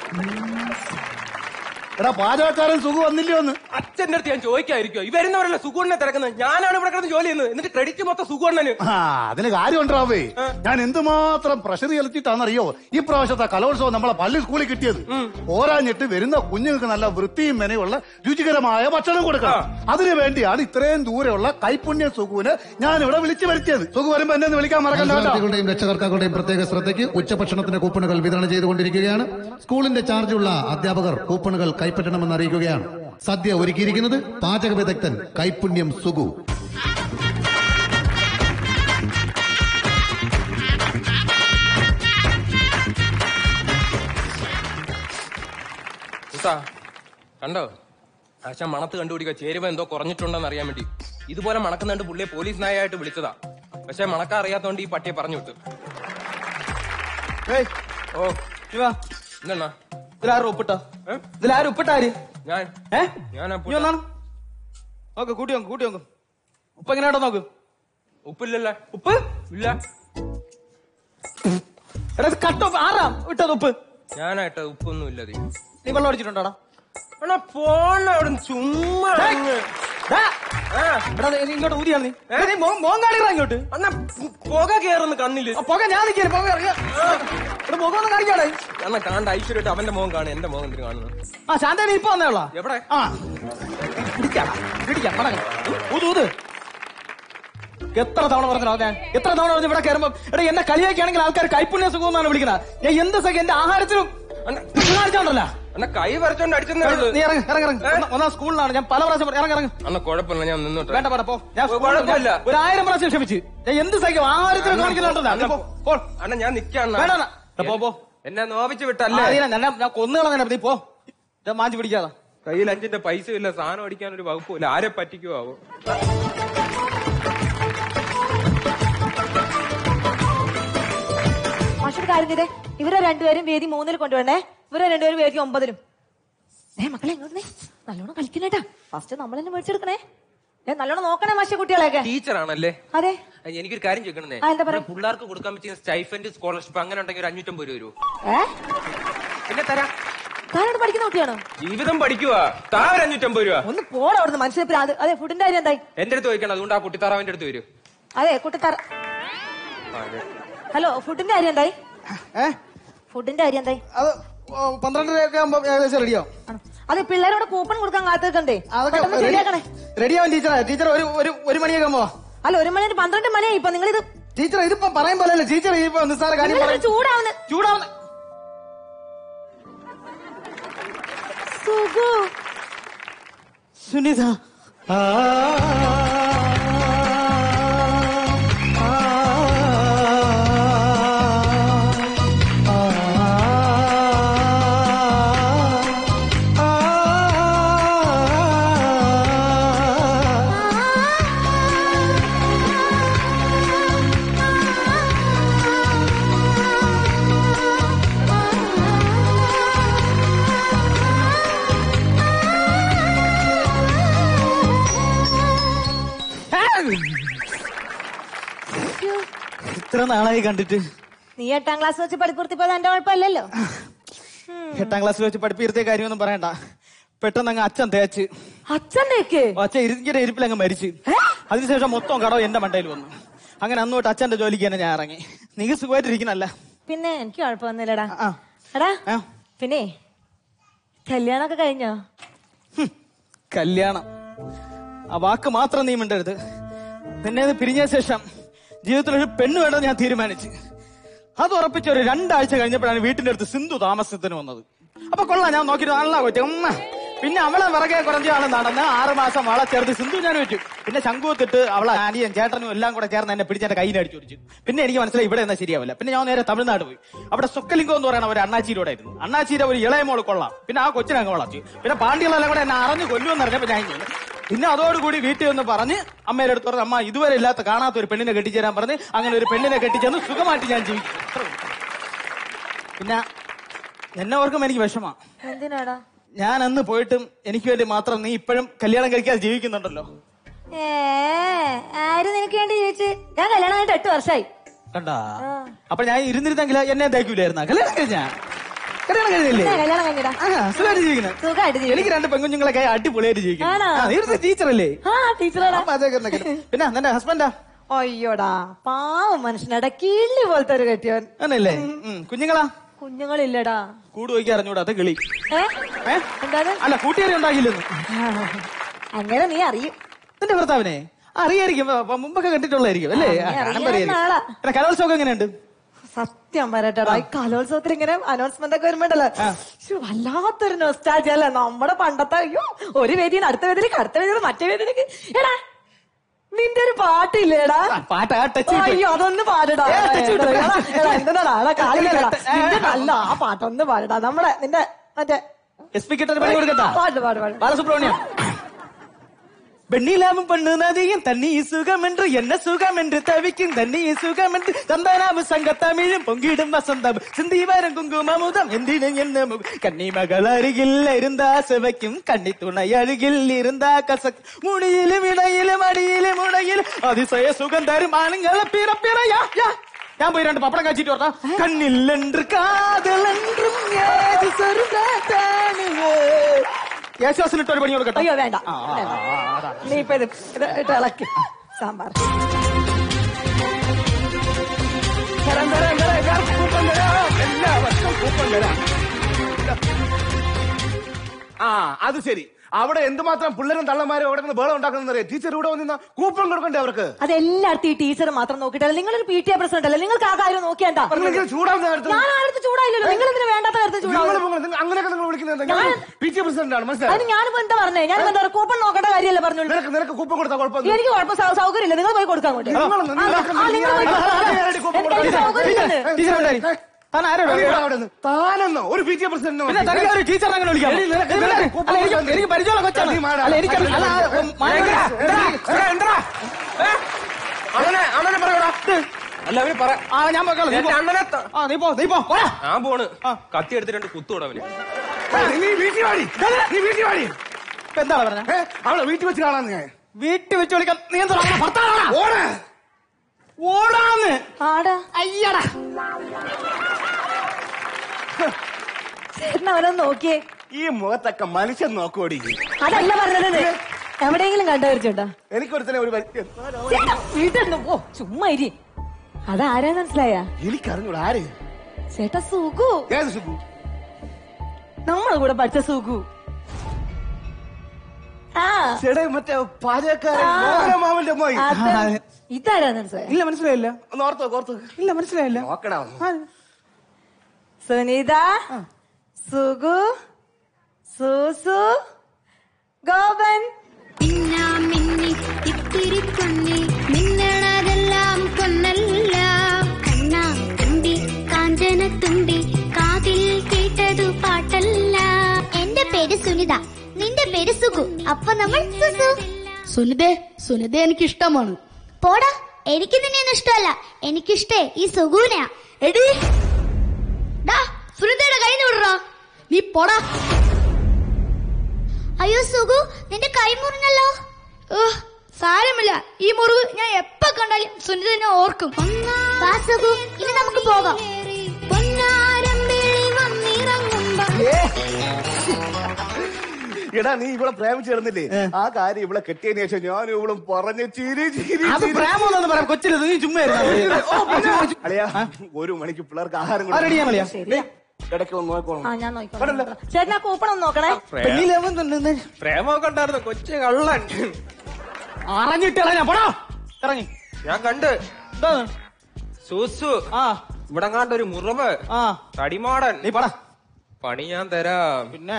എടാ പാചകക്കാരൻ സുഖം വന്നില്ലയോ എന്ന് അച്ഛന്റെ അടുത്ത് ഞാൻ ചോദിക്കായിരിക്കോ ഈ വരുന്നവരല്ല സുഖണ്ണനെ തിരക്കുന്നത് ഞാനാണ് ഇവിടെ കിടന്ന് ജോലി ചെയ്യുന്നത് എന്നിട്ട് ക്രെഡിറ്റ് മൊത്തം സുഖണ്ണന് ആ അതിന് കാര്യം ഉണ്ടാവേ ഞാൻ എന്തുമാത്രം പ്രഷർ ചെലുത്തിട്ടാണെന്നറിയോ ഈ പ്രാവശ്യത്തെ കലോത്സവം നമ്മളെ പള്ളി സ്കൂളിൽ കിട്ടിയത് പോരാഞ്ഞിട്ട് വരുന്ന കുഞ്ഞുങ്ങൾക്ക് നല്ല വൃത്തിയും മെനയുള്ള രുചികരമായ ഭക്ഷണം കൊടുക്കണം അതിനു വേണ്ടിയാണ് ഇത്രയും ദൂരെയുള്ള കൈപുണ്യ സുഖുവിന് ഞാൻ ഇവിടെ വിളിച്ചു വരുത്തിയത് സുഖു വരുമ്പോ എന്നെ ഒന്ന് വിളിക്കാൻ മറക്കണ്ട കേട്ടോ. വിദ്യാർത്ഥികളുടെയും രക്ഷകർത്താക്കളുടെയും പ്രത്യേക ശ്രദ്ധയ്ക്ക് ഉച്ചഭക്ഷണത്തിന് കൂപ്പണുകൾ വിതരണം ചെയ്തുകൊണ്ടിരിക്കുകയാണ് സ്കൂളിന്റെ ചാർജുള്ള അധ്യാപകർ കൂപ്പണുകൾ കൈപ്പറ്റണമെന്ന് അറിയിക്കുകയാണ് സദ്യ ഒരുക്കിയിരിക്കുന്നത് പാചക വിദഗ്ധൻ കൈപുണ്യം സുഗു ചേട്ടാ കണ്ടോ ആശാൻ മണത്ത് കണ്ടുപിടിക്കുക ചേരുവ എന്തോ കുറഞ്ഞിട്ടുണ്ടെന്ന് അറിയാൻ വേണ്ടി ഇതുപോലെ മണക്കുന്നുണ്ട് പുള്ളിയെ പോലീസ് നായായിട്ട് വിളിച്ചതാ പക്ഷെ മണക്ക അറിയാത്തോണ്ട് ഈ പട്ടിയെ പറഞ്ഞു വിട്ടു ഓ എന്തെണ്ണ ഇതിലാരും ഒപ്പിട്ട ഇതിലാരും ഒപ്പിട്ടാര് ഞാൻ ഏ ഞാൻ നീ ഒന്നാണ് നോക്ക് കൂട്ടി നോക്ക് കൂട്ടി നോക്ക് ഉപ്പ് എങ്ങനെയാണോ നോക്ക് ഉപ്പില്ലല്ലേ ഉപ്പ് ഇല്ല എടാ ഇത് കട്ടോ ആറാം ഇട്ടത് ഉപ്പ് ഞാനായിട്ട് ഉപ്പൊന്നും ഇല്ലത് നീ വെള്ളം അടിച്ചിട്ടുണ്ടോടാ എടാ പോണ അവിടെ ചുമ്മാ അങ്ങ്. ഡാ. എടാ, നീ ഇങ്ങോട്ട് ഊതിയാണ് നീ എടാ, നീ മോൻ മോൻ കാണിടാ ഇങ്ങോട്ട് എന്നാ പുക കേറുന്ന കണ്ണില് ആ, പുക ഞാൻ നിൽക്കില്ല പുക ഇറങ്ങിയ ഇവിടെ മുഖം ഒന്ന് കാണിക്കാടേ എന്നാ കാണണ്ട ഐശ്വര്യമായിട്ട് അവന്റെ മോൻ കാണും എന്റെ മോൻ എന്തിനു കാണുന്നു ആ ശാന്തേനി ഇപ്പൊ വന്നേളാ എവിടെ ആ പിടിക്കാം പിടിക്കാം മടങ്ങ് ഊത് ഊത് എത്ര തവണ പറഞ്ഞോ ഞാൻ എത്ര തവണ പറഞ്ഞു ഇവിടെ കയറുമ്പോ എടാ എന്നെ കളിയാക്കിയാണെങ്കിൽ ആൾക്കാർ കൈപ്പുണ്യ സുഖം എന്നാണ് വിളിക്കുന്നത് ഞാൻ എന്ത് സഖ്യ എന്റെ ആഹാരത്തിലും കാണിച്ചോണ്ടല്ല എന്നാ കൈ വരച്ചോണ്ട് അടിച്ചെന്നേ ഉള്ളൂ നീ ഇറങ്ങ് ഇറങ്ങ് ഇറങ്ങ് ഒന്നാ- ഒന്നാം സ്കൂളിലാണ് ഞാൻ പല പ്രാവശ്യം പറഞ്ഞു. ഇറങ്ങ് ഇറങ്ങ് അന്നാ കുഴപ്പമില്ല ഞാൻ നിന്നോട്ടെ വേണ്ട വേണ്ട പോ ഞാൻ ഓ, സ്കൂളിൽ കുഴപ്പമില്ല. ഞാൻ ഒരു ആയിരം പ്രാവശ്യം ക്ഷമിച്ച് ഞാൻ എന്ത് സഖ്യം ആഹാരത്തിലും കാണിക്കുന്നുണ്ടല്ലോ അണ്ണാ, നീ പോ, പോ. അണ്ണാ ഞാൻ നിക്കാണ് വേണ്ട, വേണ്ട. എടാ, പോ, പോ. എന്നെ നോവിച്ച് ആ, വിട്ടല്ലേ അതിനാ, ഞാൻ ഞാൻ കൊന്നുകളങ്ങനെ നീ പോ ഞാൻ മാഞ്ചി പിടിക്കാതെ കയ്യിൽ അഞ്ചിന്റെ പൈസ ഇല്ല സാധനം അടിക്കാൻ ഒരു വകുപ്പില്ല ആരെ പറ്റിക്കുവോ മാഷൊരു കാര്യം ചെയ്തേ ഇവരെ രണ്ടുപേരും വേദി മൂന്നിൽ കൊണ്ടുവരണേ ഇവരെ രണ്ടുപേരും വേദി ഒമ്പതിലും ഏ മക്കളെ എങ്ങോട്ടേ നല്ലോണം കളിക്കണേട്ടാ ഫസ്റ്റ് നമ്മൾ തന്നെ മേടിച്ചെടുക്കണേ ഏ നല്ലോണം നോക്കണേ മാഷ കുട്ടികളെയൊക്കെ ടീച്ചറാണല്ലേ അതെ എനിക്കൊരു കാര്യം ചോദിക്കണേ ആ, എന്താ പറയാ? ഇവിടെ പിള്ളേർക്ക് കൊടുക്കാൻ പറ്റിയ സ്റ്റൈഫൻഡ് സ്കോളർഷിപ്പ് അങ്ങനെ ഉണ്ടെങ്കിൽ ഒരു അഞ്ഞൂറ്റമ്പത് രൂപ വരുമോ ഏ പിന്നെ തരാം താനോട് പഠിക്കുന്ന കുട്ടിയാണോ ജീവിതം പഠിക്കുവാ താ ഒരു അഞ്ഞൂറ്റമ്പത് രൂപ ഒന്ന് പോടാ അവിടുന്ന് മനുഷ്യനെ അത് അതെ ഫുഡിന്റെ കാര്യം എന്തായി എന്റെ അടുത്ത് ചോദിക്കണം അതുകൊണ്ട് ആ കുട്ടിത്താറാവിന്റെ അടുത്ത് വരും അതെ കുട്ടിത്തറ ഹലോ ഫുഡിന്റെ കാര്യം എന്തായി ഫുഡിന്റെ കാര്യം എന്തായി അത് പന്ത്രണ്ടരയൊക്കെ ആകുമ്പോ ഏകദേശം റെഡിയാവും ആണോ? അത് പിള്ളേരോട് കൂപ്പൺ കൊടുക്കാൻ കാത്തിക്കണ്ടേ അതൊക്കെ പെട്ടെന്ന് ശരിയാക്കണേ റെഡിയാവും ടീച്ചറെ ടീച്ചർ ഒരു ഒരു ഒരു മണിയൊക്കെ ആകുമ്പോ അല്ല ഒരു മണി പന്ത്രണ്ട് മണിയായി ഇപ്പൊ നിങ്ങൾ ഇത് ടീച്ചർ ഇതിപ്പോ പറയാൻ പോലെ ടീച്ചർ ഇപ്പൊ നിസ്സാര കാര്യം പറയും ചൂടാവുന്ന ചൂടാവുന്ന സുഖു സുനിത ഇത്ര നാളായി കണ്ടിട്ട് നീ എട്ടാം ക്ലാസ് വെച്ച് പഠിപ്പുറത്തി പോയത് എന്റെ കുഴപ്പമില്ലല്ലോ എട്ടാം ക്ലാസ്സിൽ വെച്ച് പഠിപ്പിരുത്തിയ കാര്യമൊന്നും പറയണ്ട പെട്ടെന്ന് അങ്ങ് അച്ഛൻ തേച്ച് അച്ഛൻ്റെയൊക്കെ അച്ഛൻ ഇരിക്കുന്ന ഇരിപ്പിൽ അങ്ങ് മരിച്ചു അതിനുശേഷം മൊത്തം കടവ് എന്റെ മണ്ടയിൽ വന്നു അങ്ങനെ അന്ന് തൊട്ട് അച്ഛന്റെ ജോലിക്ക് തന്നെ ഞാൻ ഇറങ്ങി നീ സുഖമായിട്ടിരിക്കണല്ല പിന്നെ എനിക്ക് കുഴപ്പമൊന്നുമില്ലടാ എടാ പിന്നെ കല്യാണമൊക്കെ കഴിഞ്ഞോ കല്യാണം ആ വാക്ക് മാത്രം നീ മിണ്ടരുത് നിന്നെ ഇത് പിരിഞ്ഞ ശേഷം ജീവിതത്തിൽ ഒരു പെണ്ണ് വേണമെന്ന് ഞാൻ തീരുമാനിച്ചു അത് ഉറപ്പിച്ച ഒരു രണ്ടാഴ്ച കഴിഞ്ഞപ്പോഴാണ് വീട്ടിന്റെ അടുത്ത് സിന്ധു താമസത്തിന് വന്നത് അപ്പൊ കൊള്ളാം ഞാൻ നോക്കിയിട്ട് നല്ല കൊച്ചു ഉമ്മ. പിന്നെ അവളെ വിറകെ കുറഞ്ഞ ആള് നടന്ന് ആറ് മാസം അവളെ ചേർത്ത് സിന്ധു ഞാൻ വെച്ചു പിന്നെ ശങ്കുവത്തിട്ട് അവളെ അനിയൻ ചേട്ടനും എല്ലാം കൂടെ ചേർന്ന് എന്നെ പിടിച്ച് എന്റെ കയ്യിൽ അടിച്ചു പിടിച്ചു പിന്നെ എനിക്ക് മനസ്സിലായി ഇവിടെ എന്നാ ശരിയാവില്ല പിന്നെ ഞാൻ നേരെ തമിഴ്നാട് പോയി അവിടെ സൊക്കലിംഗം എന്ന് പറയുന്ന ഒരു അണ്ണാച്ചിയിലൂടെ ആയിരുന്നു അണ്ണാച്ചിയുടെ ഒരു ഇളയ മോള് കൊള്ളാം പിന്നെ ആ കൊച്ചിനെ അങ്ങ് വളർത്തി പിന്നെ പാണ്ടികളെല്ലാം കൂടെ എന്നെ അറിഞ്ഞു കൊല്ലുമെന്ന് അറിഞ്ഞപ്പോ ഞാൻ ഇങ്ങനെ. പിന്നെ അതോടുകൂടി വീട്ടിൽ ഒന്ന് പറഞ്ഞ് അമ്മയുടെ അടുത്ത് പറഞ്ഞു അമ്മ ഇതുവരെ ഇല്ലാത്ത കാണാത്ത ഒരു പെണ്ണിനെ കെട്ടിച്ചേരാൻ പറഞ്ഞ് അങ്ങനെ ഒരു പെണ്ണിനെ കെട്ടിച്ചെന്ന് സുഖമായിട്ട് ഞാൻ ജീവിക്കും അത്രേ ഉള്ളൂ. പിന്നെ എന്നെ ഓർക്കും എനിക്ക് വിഷമാ എന്തിനാടാ ഞാൻ അന്ന് പോയിട്ടും എനിക്ക് വേണ്ടി മാത്രം നീ ഇപ്പോഴും കല്യാണം കഴിക്കാതെ ജീവിക്കുന്നുണ്ടല്ലോ ഏ ആര് നിനക്ക് വേണ്ടി ചോദിച്ചു ഞാൻ കല്യാണം കഴിഞ്ഞിട്ട് എട്ട് വർഷമായി കണ്ടാ അപ്പൊ ഞാൻ ഇരുന്നിരുന്നെങ്കിൽ എന്നെ തേക്കൂലായിരുന്ന കല്യാണം കഴിഞ്ഞാ കല്യാണം കഴിഞ്ഞില്ലേ ഞാൻ കല്യാണം കഴിഞ്ഞിടാ ആ, സുഖമായിട്ട് ജീവിക്കുന്നത് സുഖമായിട്ട് ജീവിക്കുന്നു. എനിക്ക് രണ്ട് പെൺകുഞ്ഞുങ്ങളൊക്കെ അടിപൊളിയായിട്ട് ജീവിക്കും ആണോ? ആ, നീ ഒരു ടീച്ചറല്ലേ ആ ടീച്ചറാടാ പിന്നെ നിന്റെ ഹസ്ബൻഡാ അയ്യോടാ പാവം മനുഷ്യനടാ കിള്ളി പോലത്തെ ഒരു കെട്ടിയവൻ ആണല്ലേ ഉം, കുഞ്ഞുങ്ങളാ കുഞ്ഞുങ്ങളില്ലടാ കൂട് വയ്ക്കാൻ അറിഞ്ഞൂടാ അത് കിളി ഏ എന്താണ് അല്ല കൂട്ടുകാരി ഉണ്ടാകില്ലെന്ന് അങ്ങനെ നീ അറിയും നിന്റെ ഭർത്താവിനെ അറിയായിരിക്കും അപ്പൊ മുമ്പൊക്കെ കണ്ടിട്ടുള്ളായിരിക്കും അല്ലേ ആ, നീ ആ, കാണുമ്പോ അറിയാവുന്ന അറിയായിരിക്കും. ആളാ. പിന്നെ കലോത്സവം എങ്ങനെയുണ്ട് സത്യം പറയട്ടെടാ ഈ കലോത്സവത്തിൽ ഇങ്ങനെ അനൗൺസ്മെന്റ് ഒക്കെ വരുമ്പോണ്ടല്ലോ ശ്ശോ, വല്ലാത്തൊരു നൊസ്റ്റാൾജി അല്ലേ നമ്മുടെ പണ്ടത്തെ അയ്യോ ഒരു വേദിയിൽ അടുത്ത വേദിയിലേക്ക് അടുത്ത വേദിയിൽ മറ്റേ വേദിയിലേക്ക് എടാ നിന്റെ ഒരു പാട്ടില്ലേടാ പാട്ട് ആ ടച്ച് വിട്ട്. അയ്യോ അതൊന്ന് പാടടാ ഏ, touch വിട്ട്. എന്തിനാടാ എടാ കാലിക്കടാ നിന്റെ നല്ല ആ പാട്ടൊന്ന് പാടടാ നമ്മുടെ നിന്റെ മറ്റേ എസ് പി കിട്ടൊരു പണി കൊടുക്കട്ടാ പാട് പാട് പാട് ബാലസുബ്രഹ്മണ്യം வெண்ணிலாவும் பண்ணு நதியும் தண்ணி சுகம் என்று என்ன சுகம் என்று தவிக்கும் தண்ணி சுகம் என்று தந்தனாமு சங்க தமிழும் பொங்கிடும் வசந்தம் சிந்தி வரும் குங்குமமுதம் எந்திடும் என்ன முகம். கன்னி மகள் அருகில் இருந்தா சிவக்கும் கன்னி துணை அருகில் இருந்தா கசக் முடியிலும் இடையிலும் அடியிலும் உடையிலும் அதிசய சுகம் தரும் ஆணுங்கள பிற பிற யா யா ഞാൻ പോയി രണ്ട് പപ്പടം കാച്ചിട്ട് വരാം കണ്ണില്ലെன்று കാതൽ என்றுം ഏത് സ്വർഗ്ഗത്താണിവേ. യേശുദാസിന് ഇട്ടൊരു പണി കൊടുക്കട്ടെ അയ്യോ വേണ്ട ആ, ആ, വേണ്ട. ആ, ആ, അതാ. നീ ഇപ്പൊ ഇത് ഇത് ഇട്ട് ഇളക്കി സാമ്പാർ തരാം, തരാം, തരാം. എല്ലാവർക്കും കൂപ്പൺ തരാം. എല്ലാവർക്കും കൂപ്പൺ തരാം. ആ അത് ശരി അവിടെ എന്തുമാത്രം പിള്ളേരും തള്ളന്മാരും അവിടെ നിന്ന് ബേളം ഉണ്ടാക്കുന്നറിയാം ടീച്ചർ ഇവിടെ വന്നിരുന്ന കൂപ്പൺ കൊടുക്കണ്ടേ അവർക്ക് അതെല്ലായിടത്തും ഈ ടീച്ചർ മാത്രം നോക്കിയിട്ടല്ല നിങ്ങളൊരു പി ടി എ പ്രസിഡന്റ് അല്ലേ നിങ്ങൾക്ക് ആ കാര്യം നോക്കിയാണ്ടാ നിങ്ങളിങ്ങനെ ചൂടാവുന്ന കാര്യത്തിൽ- ഞാൻ ആരുടെ ചൂടായില്ലല്ലോ നിങ്ങൾ എന്തിനു വേണ്ടാത്ത കാര്യത്തിൽ നിങ്ങൾ ചൂടാവും നിങ്ങൾ- നിങ്ങൾ അങ്ങനെയൊക്കെ നിങ്ങൾ വിളിക്കുന്നത് ഞാൻ- പി ടി പ്രസിഡന്റ് ആണ് അതിന് മനസ്സിലായി ഞാനിപ്പോ എന്താ പറഞ്ഞേ ഞാനിപ്പോ എന്താ പറയുക കൂപ്പൺ നോക്കേണ്ട കാര്യമല്ലേ പറഞ്ഞോളൂ നിനക്ക് നിനക്ക് കൂപ്പൺ കൊടുത്താൽ കുഴപ്പം എനിക്ക് കുഴപ്പം സൗ- സൗകര്യമില്ല നിങ്ങൾ പോയി കൊടുക്കാൻ അങ്ങോട്ട്. നിങ്ങൾ- ആ, നിങ്ങൾ- ആ, നിങ്ങൾ പോയി കൊടുക്കാം. എനിക്ക് സൗകര്യമില്ലെന്ന്. ടീച്ചർ ഉണ്ടായി. താൻ ആരാ വിളിക്കുന്നത്? താനെന്നോ ഒരു പി ടി പ്രസിഡന്റ് പിന്നെ തനിക്ക് ഒരു ടീച്ചറിനെ അങ്ങനെ വിളിക്കാം എടി, നിനക്ക് അല്ല, നിനക്ക് എനിക്ക് അല്ല, എനിക്ക് എനിക്ക് പരിചയമുള്ള കൊച്ചാണ് നീ മാറാ. അല്ല എനിക്ക് അല്ല, ആ, മാനേജരാ, എന്താ? എന്താ? ഏ? അണ്ണനെ അണ്ണനെ പറയടാ എല്ലാവരും പറ ആ ഞാൻ പോയിക്കോളാം. നീ പോ. എന്റെ അണ്ണനെ ത- ആ നീ പോ നീ പോ പോടാ. ഞാൻ പോണ് കത്തി എടുത്തിട്ട് രണ്ട് കുത്തുകൂടെ അവന് നീ വീട്ടിൽ വാടി നീ വീട്ടിൽ വാടി ഇപ്പൊ എന്താണ് പറഞ്ഞത് ഏ, അവളെ വീട്ടിൽ വെച്ച് കാണാൻ ഞാൻ വീട്ടിൽ വെച്ച് വിളിക്കാൻ നീ എന്താ പറഞ്ഞത്? ഭർത്താവാണോ? ഓടാ ഓടാന്ന് ആടാ അയ്യടാ ചേട്ടൻ അവരൊന്ന് നോക്കിയേ ഈ മുഖത്തൊക്കെ മനുഷ്യൻ നോക്കോടി അതല്ല പറഞ്ഞത് എവിടെയെങ്കിലും കണ്ടുവരിച്ചുണ്ടോ എനിക്കൊരുത്തനെ ഒരു പരി- ചേട്ടാ വീട്ടിൽ ഓ ചുമ്മാ ഇരി അതാരാ മനസ്സിലായ എനിക്കറിഞ്ഞൂടാ ആര് ചേട്ടാ സുഖു ഏത് സുഖു നമ്മളെ കൂടെ പഠിച്ച സുഖു ആ ചേട്ടാ മറ്റേ പാചകക്കാരൻ ആ. മോഹനമാമന്റെ അമ്മായി അത് ഇതാരാ മനസ്സിലായ ഇല്ല മനസ്സിലായില്ല ഒന്ന് ഓർത്തോ ഓർത്തോ ഇല്ല മനസ്സിലായില്ല നോക്കടാ സുനിത സുഗു സൂസു ഗോപൻ മിന്നി ഇത്തിരി പൊന്നി മിന്നണതെല്ലാം പൊന്നല്ല കണ്ണാ തുണ്ടി കാഞ്ചന തുണ്ടി കാതിൽ കേട്ടതു പാട്ടല്ല എന്റെ പേര് സുനിത നിന്റെ പേര് സുഗു അപ്പൊ നമ്മൾ സുസു സുനിതേ സുനിത എനിക്ക് ഇഷ്ടമാണ് പോടാ എനിക്ക് നിന്നെയൊന്നും ഇഷ്ടമല്ല എനിക്കിഷ്ടേ ഈ സുഗുവിനെയാ എടി ഡാ സുനിതയുടെ കൈ വിടറാ നീ പോടാ അയ്യോ സുഗു നിന്റെ കൈ മുറിഞ്ഞല്ലോ ഉഹ്, സാരമില്ല ഈ മുറിവ് ഞാൻ എപ്പ കണ്ടാലും സുനിതനെ ഓർക്കും വാ സുഗു ഇനി നമുക്ക് പോകാം പൊന്നാരം വിളി വന്നിറങ്ങുമ്പോ എടാ നീ ഇവിടെ പ്രേമിച്ചു കിടന്നില്ലേ ആ കാര്യം ഇവിടെ കെട്ടിയതിനു ശേഷം ഞാൻ ഇവളും പറഞ്ഞ് ചിരി ചിരി അത് ചിരി. പ്രേമൊന്നും പറയാം കൊച്ചില് നീ ചുമ്മാ ഇരുന്നാ മതി. ഓ, പിന്നെ- അളിയാ ഒരു മണിക്ക് പിള്ളേർക്ക് ആഹാരം ആ, ready ആണോ, അളിയാ? നീ ഇടയ്ക്ക് ഒന്ന് നോക്കണം ആ ഞാൻ നോക്കാം ചേട്ടൻ ആ കൂപ്പൺ ഒന്ന് നോക്കണേ പെണ്ണിലേവൻ തന്നെ പ്രേമമൊക്കെ ഉണ്ടായിരുന്നു കൊച്ചു കള്ളൻ അറിഞ്ഞിട്ട് ഞാൻ പോടാ ഇറങ്ങി ഞാൻ കണ്ട് എന്താ സൂസു ആ ഇവിടെ കണ്ട ഒരു മുറിവ് ആ തടിമാടൻ നീ പടാ പണി ഞാൻ തരാം പിന്നെ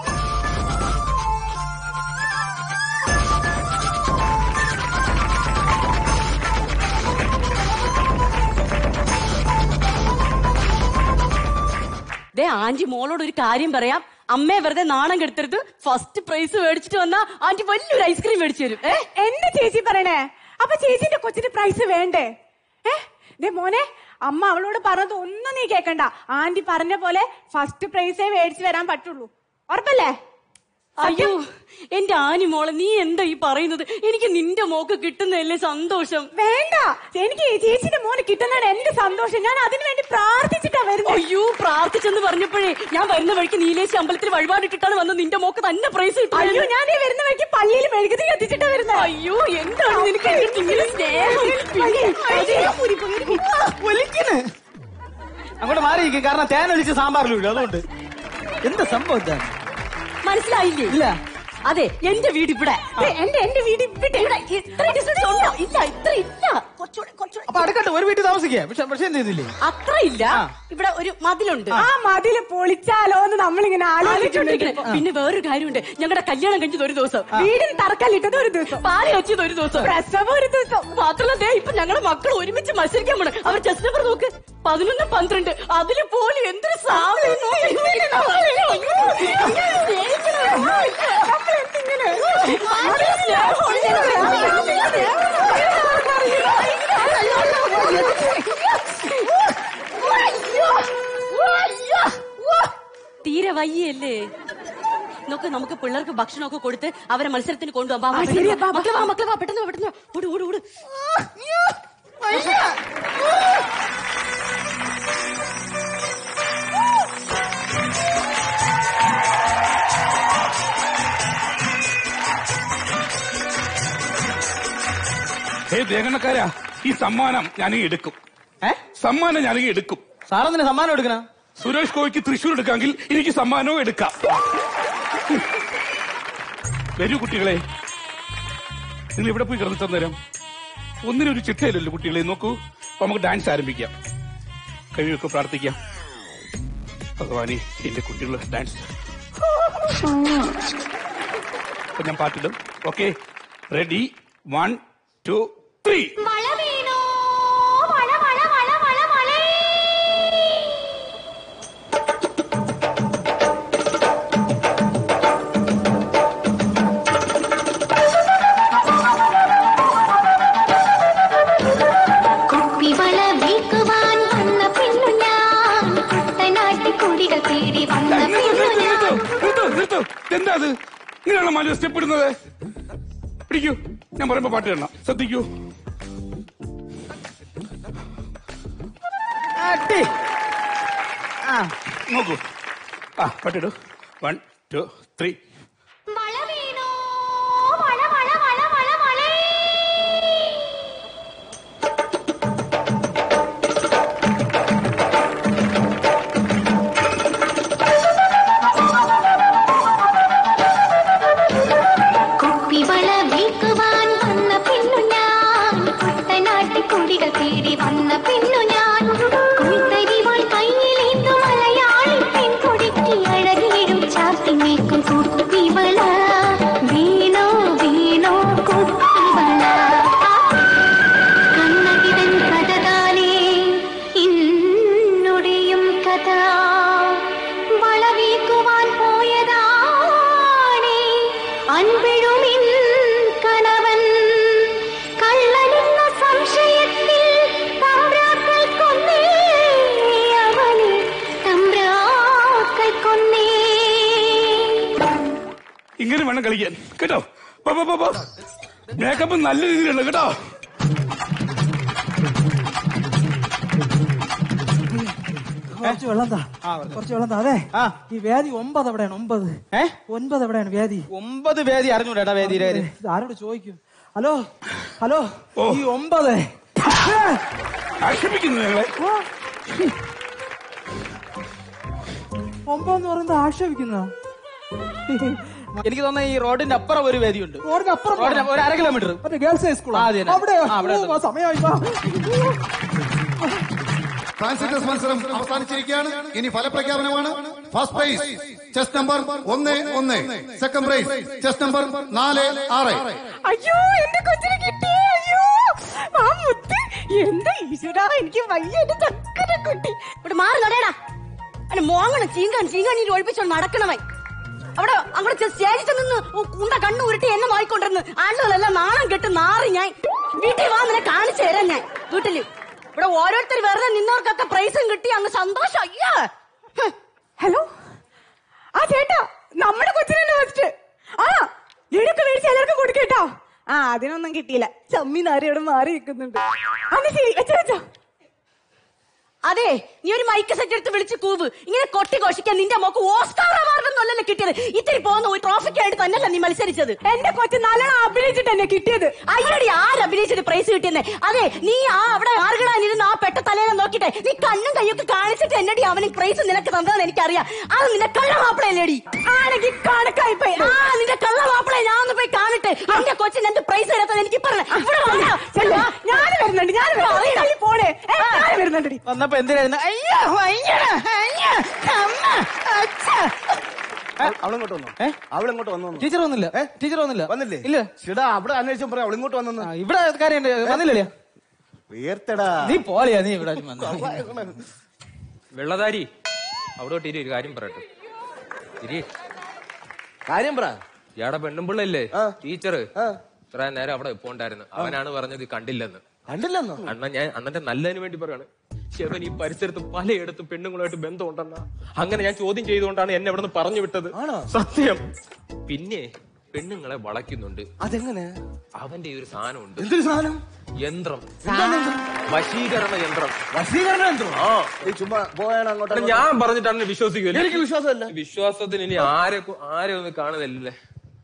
ദേ ആന്റി മോളോട് ഒരു കാര്യം പറയാം അമ്മയെ വെറുതെ നാണം കെടുത്തരുത് ഫസ്റ്റ് പ്രൈസ് മേടിച്ചിട്ട് വന്നാ ആന്റി വലിയൊരു ഐസ്ക്രീം മേടിച്ചു തരും ഏ എന്റെ ചേച്ചി പറയണേ അപ്പൊ ചേച്ചിന്റെ കൊച്ചിന് പ്രൈസ് വേണ്ടേ ഏ ദേ മോനെ അമ്മ അവളോട് പറഞ്ഞത് ഒന്നും നീ കേക്കണ്ട ആന്റി പറഞ്ഞ പോലെ ഫസ്റ്റ് പ്രൈസേ മേടിച്ചു വരാൻ പറ്റുള്ളൂ ഉറപ്പല്ലേ അയ്യോ എന്റെ ആനി മോളെ നീ എന്താ ഈ പറയുന്നത് എനിക്ക് നിന്റെ മോക്ക് കിട്ടുന്നതല്ലേ സന്തോഷം വേണ്ട എനിക്ക് ഈ ചേച്ചിന്റെ മോന് കിട്ടുന്നതാണ് എന്റെ സന്തോഷം ഞാൻ അതിനു വേണ്ടി പ്രാർത്ഥിച്ചിട്ടാ വരുന്നത് അയ്യോ പ്രാർത്ഥിച്ചെന്ന് പറഞ്ഞപ്പോഴേ ഞാൻ വരുന്ന വഴിക്ക് നീലേശി അമ്പലത്തിൽ വഴിപാടിട്ടിട്ടാണ് വന്നത് നിന്റെ മോക്ക് തന്നെ പ്രൈസ് കിട്ടും അയ്യോ ഞാൻ ഈ വരുന്ന വഴിക്ക് പള്ളിയിൽ മെഴുകുതി കത്തിച്ചിട്ടാ വരുന്നത് അയ്യോ എന്താണ് നിനക്ക് എന്നിട്ട് ഇങ്ങനെ സ്നേഹം ഒലിക്കണ് അങ്ങോട്ട് മാറിയിരിക്കും കാരണം തേൻ ഒലിച്ച് സാമ്പാറിലും അതുകൊണ്ട് എന്താ സംഭവം ഇതാണ് മനസ്സിലായില്ലേ ഇല്ല അതെ എന്റെ വീട് ഇവിടെ എന്റെ എന്റെ വീട് ഇവിടെ ഇവിടെ ഇത്ര ഡിസ്റ്റൻസ് ഉണ്ടോ ഇല്ല ഇത്ര ഇല്ല കുറച്ചുകൂടി കുറച്ചുകൂടി അപ്പൊ അടുക്കട്ടെ ഒരു വീട്ടിൽ താമസിക്കുക പക്ഷെ പക്ഷെ എന്ത് ചെയ്തില്ലേ അത്ര ഇല്ല ഇവിടെ ഒരു മതിലുണ്ട് ആ മതില് പൊളിച്ചാലോ എന്ന് നമ്മളിങ്ങനെ ആലോചിച്ചോണ്ടിരിക്കണേ ആലോചിച്ചോണ്ടിരിക്കും പിന്നെ വേറൊരു കാര്യമുണ്ട് ഞങ്ങളുടെ കല്യാണം കഴിഞ്ഞത് ഒരു ദിവസം വീടിന് തറക്കല്ലിട്ടത് ഒരു ദിവസം പാല് വെച്ചത് ഒരു ദിവസം പ്രസവം ഒരു ദിവസം മാത്രമല്ല ദേ ഇപ്പൊ ഞങ്ങളുടെ മക്കൾ ഒരുമിച്ച് മത്സരിക്കാൻ പോണ അവർ ചെസ് നമ്പർ നോക്ക് പതിനൊന്ന് പന്ത്രണ്ട് അതില് പോലും എന്തൊരു സാധനം തീരെ വയ്യല്ലേ നോക്ക് നമുക്ക് പിള്ളേർക്ക് ഭക്ഷണമൊക്കെ കൊടുത്ത് അവരെ മത്സരത്തിന് കൊണ്ടുപോകാം ആ, ശരിയാ, ബാ, ബാ. മക്കളെ വാ മക്കളെ വാ പെട്ടെന്ന് വാ, പെട്ടെന്ന് വാ. ഓട് ഓട് ഓട് ഏ ദേഹണക്കാരാ ഈ സമ്മാനം ഞാനീ എടുക്കും സമ്മാനം ഞാനീ എടുക്കും സാറെന്തിനാ സമ്മാനം എടുക്കണ സുരേഷ് ഗോപിക്ക് തൃശ്ശൂർ എടുക്കാമെങ്കിൽ എനിക്ക് സമ്മാനവും എടുക്കാം വരൂ കുട്ടികളെ നിങ്ങൾ ഇവിടെ പോയി കിടന്നിട്ട് തന്നേരം ഒന്നിനൊരു ചിട്ടയില്ലല്ലോ കുട്ടികളെ നോക്കൂ അപ്പൊ നമുക്ക് ഡാൻസ് ആരംഭിക്കാം കഴിവൊക്കെ പ്രാർത്ഥിക്കാം ഭഗവാനെ എന്റെ കുട്ടികളുടെ ഡാൻസ് അപ്പൊ ഞാൻ പാട്ടിടും okay ready one two three മഴ വീണോ മഴ മഴ മഴ മഴ മഴ കുപ്പിവള വീക്കുവാൻ വന്ന പെണ്ണു ഞാൻ കുട്ടനാട്ടി കുടികൾ തേടി വന്ന പെണ്ണു ഞാൻ നിർത്തൂ നിർത്തൂ എന്താ അത് ഇങ്ങനെയാണോ മാലു സ്റ്റെപ്പ് ഇടുന്നത് പിടിക്കൂ ഞാൻ പറയുമ്പോ പാട്ട് ഇടണം ശ്രദ്ധിക്കൂ അടി. ആ നോക്കൂ ആ പാട്ടിടൂ വൺ ടു ത്രീ മഴ വീണോ മഴ മഴ മഴ മഴ മഴ കുപ്പിവള വീക്കുവാൻ വന്ന പെണ്ണു ഞാൻ കുട്ടനാട്ടി കുടികൾ തേടി വന്ന പെണ്ണു ഞാൻ കുത്തരിവാൾ കയ്യിലേന്തു മലയാളി പെൺകൊടിക്ക് അഴകിലും ചാത്തി മേക്കും കുപ്പിവള വീണോ വീണോ കുപ്പിവള കണ്ണകിതൻ കഥതാനേ ഇന്നുടെയും കഥ വളവീക്കുവാൻ പോയതാണേ അൻപിഴുമിൻ കണവൻ കള്ളനെന്ന സംശയത്തിൽ തമ്പ്രാക്കൾ കൊന്നേ അവനെ തമ്പ്രാക്കൾ കൊന്നേ ഇങ്ങനെ വേണം കളിക്കാൻ കേട്ടോ പോ, പോ, പോ, പോ. മേക്കപ്പ് നല്ല രീതിയിലുണ്ട് കേട്ടോ കുറച്ച് വെള്ളം താ കുറച്ച് വെള്ളം താ അതെ ഈ വേദി ഒമ്പത് എവിടെയാണ് ഒമ്പത് ഒൻപത് എവിടെയാണ് വേദി ഒമ്പത് വേദി അറിഞ്ഞൂടാ വേദിയുടെ കാര്യം ഇത് ആരോട് ചോദിക്കും ഹലോ ഹലോ ഈ ഒമ്പത് ആക്ഷേപിക്കുന്നു ഞങ്ങളെ ഒമ്പതെന്ന് പറയുന്നത് ആക്ഷേപിക്കുന്ന എനിക്ക് തോന്നുന്ന ഈ റോഡിന്റെ അപ്പുറം ഒരു വേദിയുണ്ട് റോഡിന്റെ അപ്പുറം റോഡിന്റെ ഒരു അര കിലോമീറ്റർ മറ്റേ ഗേൾസ് ഹൈസ്കൂൾ ആ, അത് തന്നെ. അവിടെ ആ, അവിടെ ഉണ്ട്. ഓ, സമയമായി വാ. ട്രാൻസിറ്റേഴ്സ് മത്സരം അവസാനിച്ചിരിക്കുകയാണ് ഇനി ഫലപ്രഖ്യാപനമാണ് ഫസ്റ്റ് പ്രൈസ് ചെസ് നമ്പർ ഒന്ന് ഒന്ന് സെക്കൻഡ് പ്രൈസ് ചെസ് നമ്പർ നാല് ആറ് അയ്യോ എന്റെ കൊച്ചിനെ കിട്ടി അയ്യോ ആ മുത്ത് എന്താ ഈശ്വരാ എനിക്ക് വയ്യ എന്റെ ചക്കര കുട്ടി ഇവിടെ മാറി നടയടാ അല്ല മോങ്ങണ് ചീങ്കാൻ ചീങ്കാണി ഒഴിപ്പിച്ചോണ്ട് നടക്കണവൻ അവിടെ അങ്ങോട്ട് സ്റ്റേജിൽ നിന്ന് കുണ്ട കണ്ണു ഉരുട്ടി എന്നെ വായിക്കൊണ്ടിരുന്നു ആളുകളെല്ലാം നാണം കെട്ട് നാറി ഞാൻ വീട്ടിൽ വാ നിന്നെ കാണിച്ചു തരാം ഞാൻ വീട്ടില് ഇവിടെ ഓരോരുത്തർ വെറുതെ നിന്നവർക്കൊക്കെ പ്രൈസും കിട്ടി അങ്ങ് സന്തോഷം അയ്യാ ഹലോ ആ ചേട്ടാ നമ്മുടെ കൊച്ചിനെ ഫസ്റ്റ് ആ എടുക്ക് മേടിച്ച് എല്ലാവർക്കും കൊടുക്കേട്ടോ ആ അതിനൊന്നും കിട്ടിയില്ല ചമ്മി നാരിയോട് മാറി നിൽക്കുന്നുണ്ട് അന്ന് ശരി വെച്ചോ വെച്ചോ അതെ നീ ഒരു മൈക്ക് സെറ്റ് എടുത്ത് വിളിച്ച് കൂവ് ഇങ്ങനെ കൊട്ടി ഘോഷിക്കാൻ നിന്റെ മോക്ക് ഓസ്കാർ അവാർഡ് ഒന്നല്ലല്ലോ കിട്ടിയത് ഇത്തിരി പോകുന്ന ഒരു ട്രോഫിക്കായിട്ട് തന്നെയല്ല നീ മത്സരിച്ചത് എന്റെ കൊച്ചു നല്ലോണം അഭിനയിച്ചിട്ട് എന്നെ കിട്ടിയത് അയ്യടി ആര് അഭിനയിച്ചിട്ട് പ്രൈസ് കിട്ടിയെന്നെ അതെ നീ ആ അവിടെ ആറുകളാനിരുന്ന് ആ പെട്ട തലേനെ നോക്കിട്ടെ നീ കണ്ണും കയ്യൊക്കെ കാണിച്ചിട്ട് എന്നടി അവന് പ്രൈസ് നിനക്ക് തന്നതെന്ന് എനിക്കറിയാം അത് നിന്റെ കള്ള മാപ്പിളയല്ലേടി ആണെങ്കിൽ കണക്കായി പോയി ആ നിന്റെ കള്ള മാപ്പിളെ ഞാൻ ഒന്ന് പോയി കാണട്ടെ എന്റെ കൊച്ചിന് എന്ത് പ്രൈസ് തരാത്തത് എനിക്ക് പറഞ്ഞു ഇവിടെ വന്നോ. ചെല്ലുവാ. ഞാൻ വരുന്നുണ്ട് ഞാൻ വരുന്നുണ്ട് പോണേ ഏ, ഞാൻ വരുന്നുണ്ട് വന്നപ്പോ എന്തിനായിരുന്നു അയ്യോ അയ്യട, അയ്യ, അമ്മ, അച്ഛ. അവളിങ്ങോട്ട് വന്നു അവളിങ്ങോട്ട് വന്നു ടീച്ചർ വന്നില്ല ടീച്ചർ വന്നില്ല വന്നില്ലേ ഇല്ല ചേടാ അവിടെ അന്വേഷിച്ചു പറയാം അവളിങ്ങോട്ട് വന്നു ഇവിടെ കാര്യമുണ്ട് വന്നില്ലേ ഉയർത്തടാ നീ പോലെയാ നീ ഇവിടെ വന്നത്. വെള്ളധാരി അവിടെ തൊട്ട് ഇരി ഒരു കാര്യം പറയട്ടെ ഇരി കാര്യം പറ ഇയാടെ പെണ്ണുമ്പിള്ളല്ലേ ടീച്ചർ ഇത്ര നേരം അവിടെ ഇപ്പൊ ഉണ്ടായിരുന്നു അവനാണ് പറഞ്ഞത് കണ്ടില്ലെന്ന് കണ്ടില്ലെന്നോ അണ്ണൻ ഞാൻ അണ്ണന്റെ നല്ലതിന് വേണ്ടി പറയാണ് ശിവൻ ഈ പരിസരത്ത് പലയിടത്തും പെണ്ണുങ്ങളുമായിട്ട് ബന്ധമുണ്ടെന്നാ അങ്ങനെ ഞാൻ ചോദ്യം ചെയ്തുകൊണ്ടാണ് എന്നെ ഇവിടെ നിന്ന് പറഞ്ഞു വിട്ടത് സത്യം പിന്നെ പെണ്ണുങ്ങളെ വളയ്ക്കുന്നുണ്ട് അതെങ്ങനെ അവന്റെ ഈ ഒരു സാധനമുണ്ട് എന്തൊരു സാധനം യന്ത്രം വശീകരണ യന്ത്രം വശീകരണ യന്ത്രം ആ നീ ചുമ്മാ പോയാണ് അങ്ങോട്ട് അല്ല, ഞാൻ പറഞ്ഞിട്ടാണ് വിശ്വസിക്കില്ല എനിക്ക് വിശ്വാസമല്ല വിശ്വാസത്തിന് ഇനി ആരെ കു- ആരെ ഒന്നും കാണുന്നില്ലല്ലേ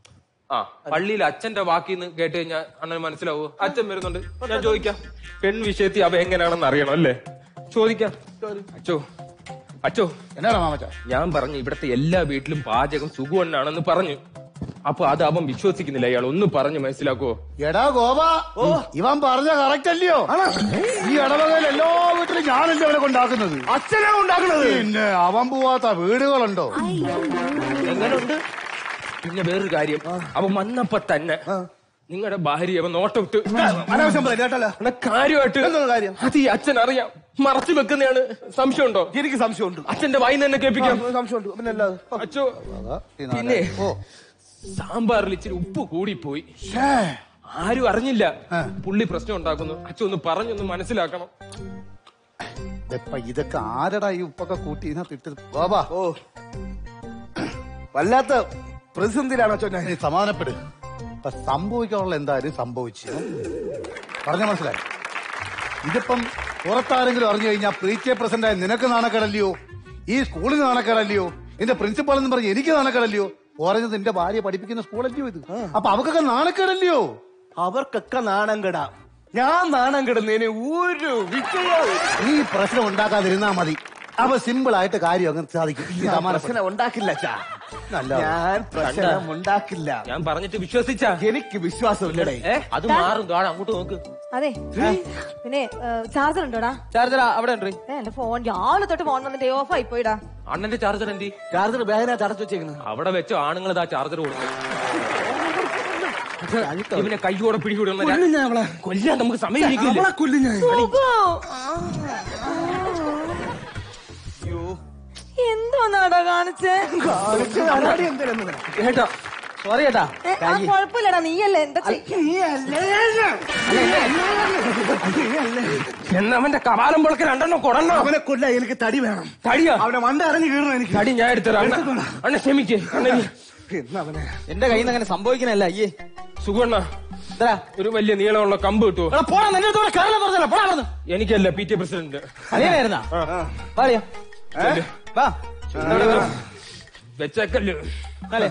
ആ പള്ളിയിൽ അച്ഛന്റെ വാക്കിന്ന് കേട്ട് കഴിഞ്ഞാൽ അണ്ണന് മനസ്സിലാവോ അച്ഛൻ വരുന്നുണ്ട് ഞാൻ ചോദിക്കാം പെൺ വിഷയത്തിൽ അവ എങ്ങനെയാണെന്ന് അറിയണം അല്ലേ ചോദിക്കാം അച്ചോ അച്ചോ എന്നാടാ മാമച്ച ഞാൻ പറഞ്ഞു ഇവിടത്തെ എല്ലാ വീട്ടിലും പാചകം സുഖവണ്ണാണെന്ന് പറഞ്ഞു അപ്പൊ അത് അവൻ വിശ്വസിക്കുന്നില്ല അയാൾ ഒന്ന് പറഞ്ഞു മനസ്സിലാക്കുവോ എടാ ഗോപ ഇവൻ പറഞ്ഞ കറക്റ്റ് അല്ലയോ ഈ ഇടവകയിൽ എല്ലാ വീട്ടിലും ഞാനല്ലേ അവനെ കൊണ്ടാക്കുന്നത് അച്ഛനാ ഉണ്ടാക്കുന്നത് പിന്നെ അവൻ പോവാത്ത വീടുകളുണ്ടോ എങ്ങനെയുണ്ട് പിന്നെ വേറൊരു കാര്യം അവൻ വന്നപ്പോ തന്നെ നിങ്ങളുടെ ഭാര്യ അവൻ നോട്ടമിട്ട് അനാവശ്യം പറയില്ല കേട്ടല്ലോ അണ്ണാ, കാര്യമായിട്ട് കാര്യം അത് ഈ അച്ഛൻ അറിയാം മറച്ചു വെക്കുന്നതാണ് സംശയമുണ്ടോ എനിക്ക് സംശയമുണ്ട് അച്ഛന്റെ വായിന്ന് തന്നെ കേൾപ്പിക്കാം ആ, സംശയമുണ്ട് പിന്നെ അല്ലാതെ അച്ഛോ പിന്നെ സാമ്പാറിൽ ഇച്ചിരി ഉപ്പ് കൂടിപ്പോയി ആരും അറിഞ്ഞില്ല പുള്ളി പ്രശ്നം ഉണ്ടാക്കുന്നു അച്ഛൻ ഒന്ന് പറഞ്ഞൊന്ന് മനസ്സിലാക്കണം ഇപ്പൊ ഇതൊക്കെ ആരടാ ഈ ഉപ്പൊക്കെ കൂട്ടി ഇതിനകത്ത് ഇട്ടത് ഗോപ ഓ വല്ലാത്ത പ്രതിസന്ധിയിലാണ് അച്ഛൻ നീ സമാധാനപ്പെട് ഇപ്പൊ സംഭവിക്കാനുള്ള എന്തായാലും സംഭവിച്ചു പറഞ്ഞ മനസ്സിലായി ഇതിപ്പം പുറത്താരെങ്കിലും അറിഞ്ഞു കഴിഞ്ഞാൽ പ്രീച്ചെ പ്രസന്റ് ആയ നിനക്ക് നാണക്കേടല്ലയോ ഈ സ്കൂളിന് നാണക്കേടല്ലയോ നിന്റെ പ്രിൻസിപ്പാൾ എന്ന് പറഞ്ഞ് എനിക്ക് നാണക്കേടല്ലയോ പറഞ്ഞത് നിന്റെ ഭാര്യ പഠിപ്പിക്കുന്ന സ്കൂളല്ലയോ ഇത് അപ്പൊ അവർക്കൊക്കെ നാണക്കേടല്ലയോ അവർക്കൊക്കെ നാണം കെടാം ഞാൻ നാണം കെടുന്നതിന് ഒരു വിഷയവും നീ പ്രശ്നം ഉണ്ടാക്കാതിരുന്നാ മതി അപ്പൊ സിമ്പിൾ ആയിട്ട് കാര്യം അങ്ങനെ സാധിക്കും ഈ ഞാൻ സമാധാനപ്പെട്. പ്രശ്നം ഉണ്ടാക്കില്ല അച്ഛാ നല്ല ഞാൻ പ്രശ്നം ഉണ്ടാക്കില്ല ഞാൻ പറഞ്ഞിട്ട് വിശ്വസിച്ച എനിക്ക് വിശ്വാസമില്ലടേ അത് മാറും കാണാം അങ്ങോട്ട് നോക്ക് അതെ പിന്നെ ചാർജർ ഉണ്ടോടാ ചാർജർ അവിടെ ഉണ്ട് ഏ, എന്റെ ഫോൺ രാവിലെ തൊട്ട് ഫോൺ വന്നിട്ട് ഓഫ് ആയി പോയിടാ അണ്ണന്റെ ചാർജർ എന്തി ചാർജർ ബാഗിനകത്ത് അടച്ചു വെച്ചേക്കുന്നത് അവിടെ വെച്ചോ ആണുങ്ങൾ ഇതാ ചാർജർ കൊടുക്കും ഇവനെ കൈയോടെ പിടികൂടെ കൊല്ലും ഞാൻ അവളെ. കൊല്ലാൻ നമുക്ക് സമയം അവളെ കൊല്ലും ഞാൻ. എന്തോന്നാടാ കാണിച്ചേ കേട്ടോ സോറി കേട്ടാ ഏ, ആ കുഴപ്പമില്ലടാ നീയല്ലേ എന്താ ചെയ്യ എന്നവന്റെ കവാലം പൊളക്ക് രണ്ടെണ്ണം കൊടണോ അവനെ കൊല്ല എനിക്ക് തടി വേണം തടിയാ അവനെ മണ്ട ഇറങ്ങി കീറണം എനിക്ക് തടി ഞാൻ എടുത്തരാം അണ്ണ അണ്ണ ക്ഷമിക്ക് അണ്ണ എന്നവനെ എന്റെ കയ്യിൽ നിന്ന് അങ്ങനെ സംഭവിക്കണല്ല അയ്യേ സുഖണ്ണ ഒരു വലിയ നീളമുള്ള കമ്പ് കിട്ടുമോ എടാ, പോടാ നിന്റെ അടുത്ത് കയറല പറഞ്ഞല്ലോ പോടാ പറഞ്ഞു എനിക്കല്ല പി ടി പ്രസിഡന്റ് അനിയനായിരുന്നാ വാളിയോ വാ വെച്ചേക്കല്ലോ അല്ലേ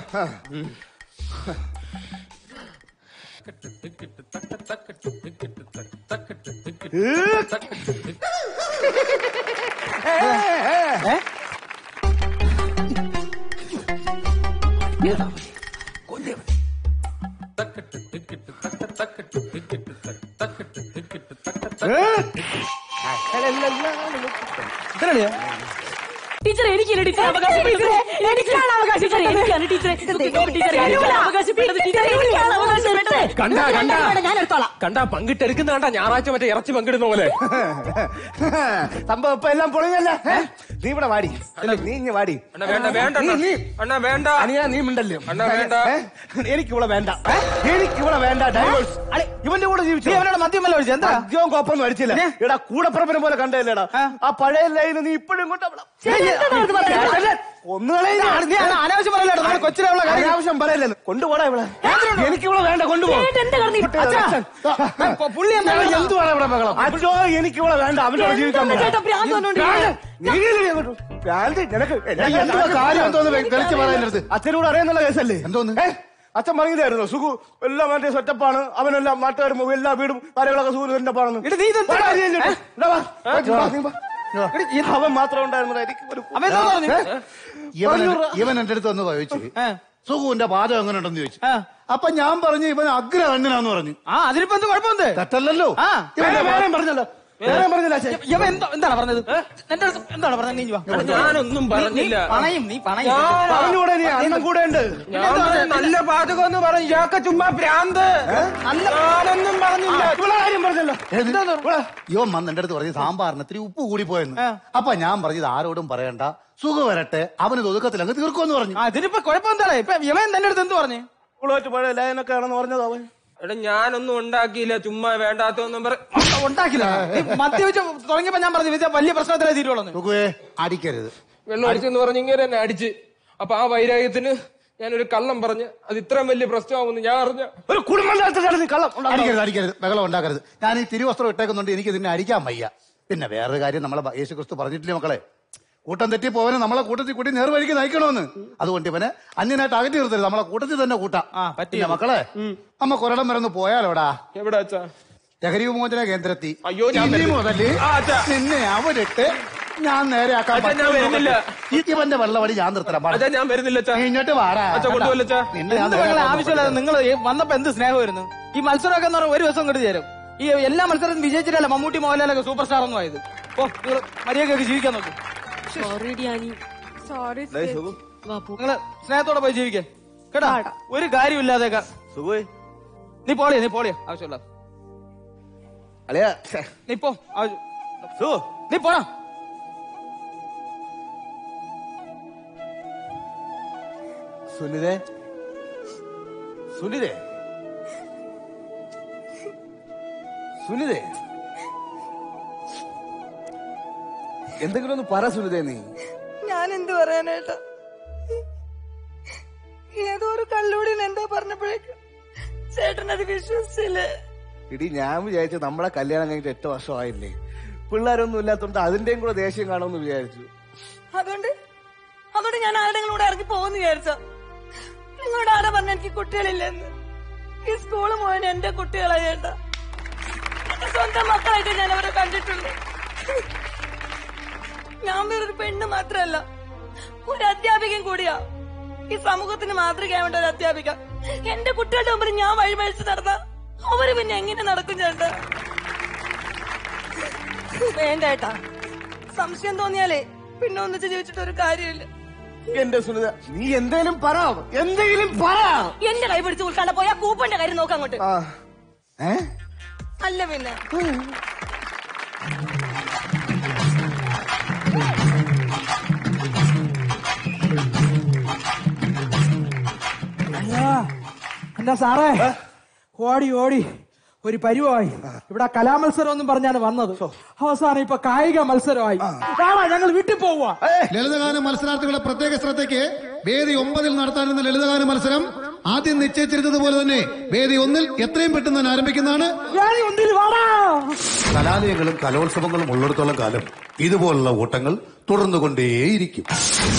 ഇത്രയല്ലേ ടീച്ചർ എനിക്കില്ല ടീച്ചർ അവകാശപ്പെട്ടത് എനിക്കാണ് അവകാശപ്പെട്ടത് എനിക്കാണ് ടീച്ചറെ ടീച്ചർ എനിക്കാണ് അവകാശപ്പെട്ടത് ടീച്ചർ എനിക്കാണ് അവകാശപ്പെട്ടത് കണ്ടാ കണ്ടാ വേണ്ട, ഞാൻ എടുത്തോളാം കണ്ടാ പങ്കിട്ടെടുക്കുന്ന കണ്ടാ ഞായറാഴ്ച മറ്റേ ഇറച്ചി പങ്കിടുന്ന പോലെ സംഭവം ഇപ്പൊ എല്ലാം പൊളിഞ്ഞല്ല നീ ഇവിടെ വാടി അല്ല, നീ ഇങ്ങ് വാടി അണ്ണാ വേണ്ട വേണ്ട നീ- നീ അണ്ണാ വേണ്ട അനിയാ നീ മിണ്ടല്ലോ അണ്ണാ വേണ്ട. എനിക്ക് ഇവിടെ വേണ്ട എനിക്ക് ഇവിടെ വേണ്ട ഡൈവേഴ്സ് ഇവന്റെ കൂടെ ജീവിച്ചു നീ അവനോട് മദ്യമല്ല ഒഴിച്ചത് എന്താ മദ്യവും കോപ്പൊന്നും അടിച്ചില്ല എടാ കൂടപ്പുറപ്പിനെ പോലെ കണ്ടല്ലേടാ ആ പഴയ ലൈന് നീ ഇപ്പോഴും കൊണ്ട് ചേട്ടൻ എന്താ ഇത് പറഞ്ഞത്? ഒന്നുകളെ നീ അത് അനാവശ്യം പറയല്ലേ നമ്മുടെ കൊച്ചിലെ ഉള്ള കാര്യം അനാവശ്യം പറയല്ലെന്ന് കൊണ്ടുപോടാ ഇവിടെ എനിക്ക് ഇവിടെ വേണ്ട കൊണ്ടുപോ ഏട്ടാ, എന്ത് കടന്നു? അച്ഛാ, ആ, പുള്ളി എന്താ ബഹളം? എന്തുവാണ് ഇവിടെ ബഹളം അച്ഛോ എനിക്ക് ഇവിടെ വേണ്ട അവന്റെ കൂടെ ജീവിക്കാൻ എന്താണ് ചേട്ടാ ഭ്രാന്ത് വന്നോണ്ടിരിക്കുന്നത്? എന്തുവാ കാര്യം എന്തോന്ന് തെളിച്ച് പറയാൻ അച്ഛനോട് അറിയാന്നുള്ള കേസല്ലേ എന്തോന്ന് അച്ഛൻ പറഞ്ഞതായിരുന്നു സുഖു എല്ലാം മറ്റേ സെറ്റപ്പാണ് അവനെല്ലാം നാട്ടുകാരും എല്ലാ വീടും കാര്യങ്ങളൊക്കെ സുഖു സെറ്റപ്പാണെന്ന് എടാ, നീ ഇതെന്താ വാ, പറഞ്ഞേ? നീ ഇങ്ങോട്ട്. ഇതാ, വാ. വാ, നീ വാ. അവൻ മാത്രം ഉണ്ടായിരുന്നില്ല എനിക്ക് ഒരു അവൻ എന്താ പറഞ്ഞു? ഇവൻ ഇവൻ എന്റെ അടുത്ത് വന്ന് ചോദിച്ചു സുഖുവിന്റെ പാചകം എങ്ങനെ ഉണ്ടെന്ന് ചോദിച്ചു അപ്പൊ ഞാൻ പറഞ്ഞു ഇവൻ അഗ്രഹണ്ണനാന്ന് പറഞ്ഞു ആ അതിനിപ്പോ എന്ത് കുഴപ്പമുണ്ട് തെറ്റല്ലല്ലോ ആ ഇവന്റെ വേറെ പറഞ്ഞല്ലോ വേറെ പറഞ്ഞില്ല അച്ഛൻ ഇവ എന്താ എന്താണ് പറഞ്ഞത് എന്റെ അടുത്ത് എന്താണ് പറഞ്ഞത് നീ വാ. ഞാനൊന്നും നീ- പറഞ്ഞില്ല. നീ പണയും നീ പണയും ഞാൻ- പറഞ്ഞുകൂടെ നീ അണ്ണം കൂടെ ഉണ്ട് ഞാൻ നല്ല പാചകം എന്ന് പറഞ്ഞു ഇയാൾക്ക് ചുമ്മാ ഭ്രാന്ത് അല്ല ഞാനൊന്നും പറഞ്ഞില്ല ഇവിടെ കാര്യം പറഞ്ഞല്ലോ ഇവൻ വന്ന് എന്റെ അടുത്ത് പറഞ്ഞു സാമ്പാറിന് ഇത്തിരി ഉപ്പ് കൂടി പോയെന്ന് അപ്പൊ ഞാൻ പറഞ്ഞത് ആരോടും പറയണ്ട സുഖ വരട്ടെ അവന് ഒതുക്കത്തിൽ അങ്ങ് തീർക്കുമെന്ന് പറഞ്ഞു അതിനിപ്പോ കുഴപ്പമെന്താ ഇപ്പൊ ഇവൻ എന്റെ അടുത്ത് എന്ത് പറഞ്ഞു പുളോറ്റ് പഴയ ലയനൊക്കെ ആണെന്ന് പറഞ്ഞത് അവൻ എടാ ഞാനൊന്നും ഉണ്ടാക്കിയില്ല ചുമ്മാ വേണ്ടാത്തൊന്നും പറ ഉണ്ടാക്കില്ല നീ മദ്യപിച്ച് തുടങ്ങിയപ്പോ ഞാൻ പറഞ്ഞു ഇത് വലിയ പ്രശ്നത്തിലേ തീരുവുള്ളൂ സുഖുവേ അടിക്കരുത് വെള്ളം അടിച്ചെന്ന് പറഞ്ഞ് ഇങ്ങനെ തന്നെ അടിച്ച് അപ്പൊ ആ വൈരാഗ്യത്തിന് ഞാനൊരു കള്ളം പറഞ്ഞ് അത് ഇത്രയും വലിയ പ്രശ്നമാവുമെന്ന് ഞാൻ അറിഞ്ഞ ഒരു കുടുംബം നടത്തിട്ടാണ് കള്ളം അടിക്കരുത് അടിക്കരുത് ബഹളം ഉണ്ടാക്കരുത് ഞാൻ ഈ തിരുവസ്ത്രം ഇട്ടേക്കുന്നുണ്ട് എനിക്ക് ഇതിനെ അടിക്കാൻ വയ്യ പിന്നെ വേറൊരു കാര്യം നമ്മളെ യേശു ക്രിസ്തു പറഞ്ഞിട്ടില്ലേ മക്കളെ കൂട്ടം തെറ്റി പോവനെ നമ്മളെ കൂട്ടത്തിൽ കൂട്ടി നേർവഴിക്ക് നയിക്കണമെന്ന് അതുകൊണ്ട് ഇവനെ അന്യനായിട്ട് അകറ്റി നിർത്തരുത് നമ്മളെ കൂട്ടത്തിൽ തന്നെ കൂട്ടാം പിന്നെ മക്കളെ നമ്മ കൊരടം വരെ ഒന്ന് പോയാലോടാ എവിടെ അച്ഛാ ലഹരി വിമോചന കേന്ദ്രത്തിൽ അയ്യോ, ഞാൻ ഇനി വരുന്നില്ല. മുതല് ആ, അച്ഛാ. നിന്നെ അവിടിട്ട് ഞാൻ നേരെ ആക്കാൻ അച്ഛാ, ഞാൻ പറ്റുമോ വരുന്നില്ല. നോക്കട്ടെ. ഈ ഇവന്റെ വെള്ളവടി ഞാൻ നിർത്തണം അച്ഛാ ഞാൻ വരുന്നില്ല അച്ഛാ നീ ഇങ്ങോട്ട് വാടാ അച്ഛാ കൊണ്ടുപോയില്ല അച്ഛാ നിന്നെ ഞാൻ എന്ത് നേരെ മക്കളെ ആക്കാൻ ആവശ്യമില്ലാതെ നോക്കട്ടെ. നിങ്ങൾ വന്നപ്പോ എന്ത് സ്നേഹമായിരുന്നു ഈ മത്സരമൊക്കെ എന്ന് പറഞ്ഞാൽ ഒരു ദിവസം കിട്ടി തരും ഈ എല്ലാ മത്സരത്തിലും വിജയിച്ചിട്ടല്ല മമ്മൂട്ടി മോഹൻലാലൊക്കെ സൂപ്പർ സ്റ്റാർ ഒന്നും ആയത് ഓ നിങ്ങൾ മര്യാദയൊക്കെ ജീവിക്കാൻ നോക്കും സോറി ഡിയാനി സോറി നിങ്ങള് സ്നേഹത്തോടെ പോയി ജീവിക്കാൻ കേട്ടാ ഒരു കാര്യമില്ലാതെ സുഖേ നീ പോളിയോ നീ പോളിയോ ആവശ്യമില്ല അളിയാ നീ പോ ആവശ്യം- സു നീ പോടാ സുനിതേ സുനിതേ സുനിതേ എന്തെങ്കിലും ഒന്ന് പറ സുനിതേ നീ ഞാൻ എന്ത് പറയാനേട്ടാ ഏതോ ഒരു കള്ളൂടിന് എന്തോ പറഞ്ഞപ്പോഴേക്കും ചേട്ടൻ അത് വിശ്വസിച്ചില്ലേ ഇടി ഞാൻ വിചാരിച്ചു നമ്മളെ കല്യാണം കഴിഞ്ഞിട്ട് എട്ട് വർഷമായില്ലേ പിള്ളേരൊന്നും ഇല്ലാത്തോണ്ട് അതിന്റെയും കൂടെ ദേഷ്യം കാണുമെന്ന് വിചാരിച്ചു അതുകൊണ്ട് അതുകൊണ്ട് ഞാൻ ആരുടെയും കൂടെ ഇറങ്ങി പോകുന്നു വിചാരിച്ച നിങ്ങളോട് ആരാ പറഞ്ഞ എനിക്ക് കുട്ടികളില്ലെന്ന് ഈ സ്കൂള് മുഴുവൻ എന്റെ കുട്ടികളാ ചേട്ടാ എന്റെ സ്വന്തം മക്കളായിട്ട് ഞാൻ അവരെ കണ്ടിട്ടുണ്ട് ഞാൻ വേറൊരു പെണ്ണ് മാത്രല്ല ഒരു അധ്യാപികയും കൂടിയാ ഈ സമൂഹത്തിന് മാതൃകയാവേണ്ട ഒരു അധ്യാപിക എന്റെ കുട്ടികളുടെ മുമ്പിൽ ഞാൻ വഴിമഴിച്ച് നടന്ന അവര് പിന്നെ എങ്ങനെ നടക്കും ചേട്ടാ വേണ്ട ഏട്ടാ സംശയം തോന്നിയാലേ പിന്നെ ഒന്നിച്ച് ജീവിച്ചിട്ട് ഒരു കാര്യമില്ല എന്റെ സുനിത നീ എന്തേലും പറ എന്തെങ്കിലും പറ എന്റെ കൈ പിടിച്ച് ഉൾക്കാണ്ട പോയാ കൂപ്പന്റെ കാര്യം നോക്കാം അങ്ങോട്ട് ആ. ഏ അല്ല പിന്നെ അയ്യാ എന്താ സാറേ ഓടി ഓടി ഒരു പരിവായി ഇവിടെ കലാമത്സരം എന്നും പറഞ്ഞാണ് വന്നത് അവസാനം ഇപ്പൊ കായിക മത്സരമായി കാണാ ഞങ്ങൾ വീട്ടിൽ പോവാ ലളിതഗാന മത്സരാർത്ഥികളുടെ പ്രത്യേക ശ്രദ്ധയ്ക്ക് വേദി ഒമ്പതിൽ നടത്താനിരുന്ന ലളിതഗാന മത്സരം ആദ്യം നിശ്ചയിച്ചിരുന്നത് പോലെ തന്നെ വേദി ഒന്നിൽ എത്രയും പെട്ടെന്ന് തന്നെ ആരംഭിക്കുന്നതാണ് ഒന്നിൽ വാടാ കലാലയങ്ങളും കലോത്സവങ്ങളും ഉള്ളിടത്തോളം കാലം ഇതുപോലുള്ള ഓട്ടങ്ങൾ തുടർന്നുകൊണ്ടേയിരിക്കും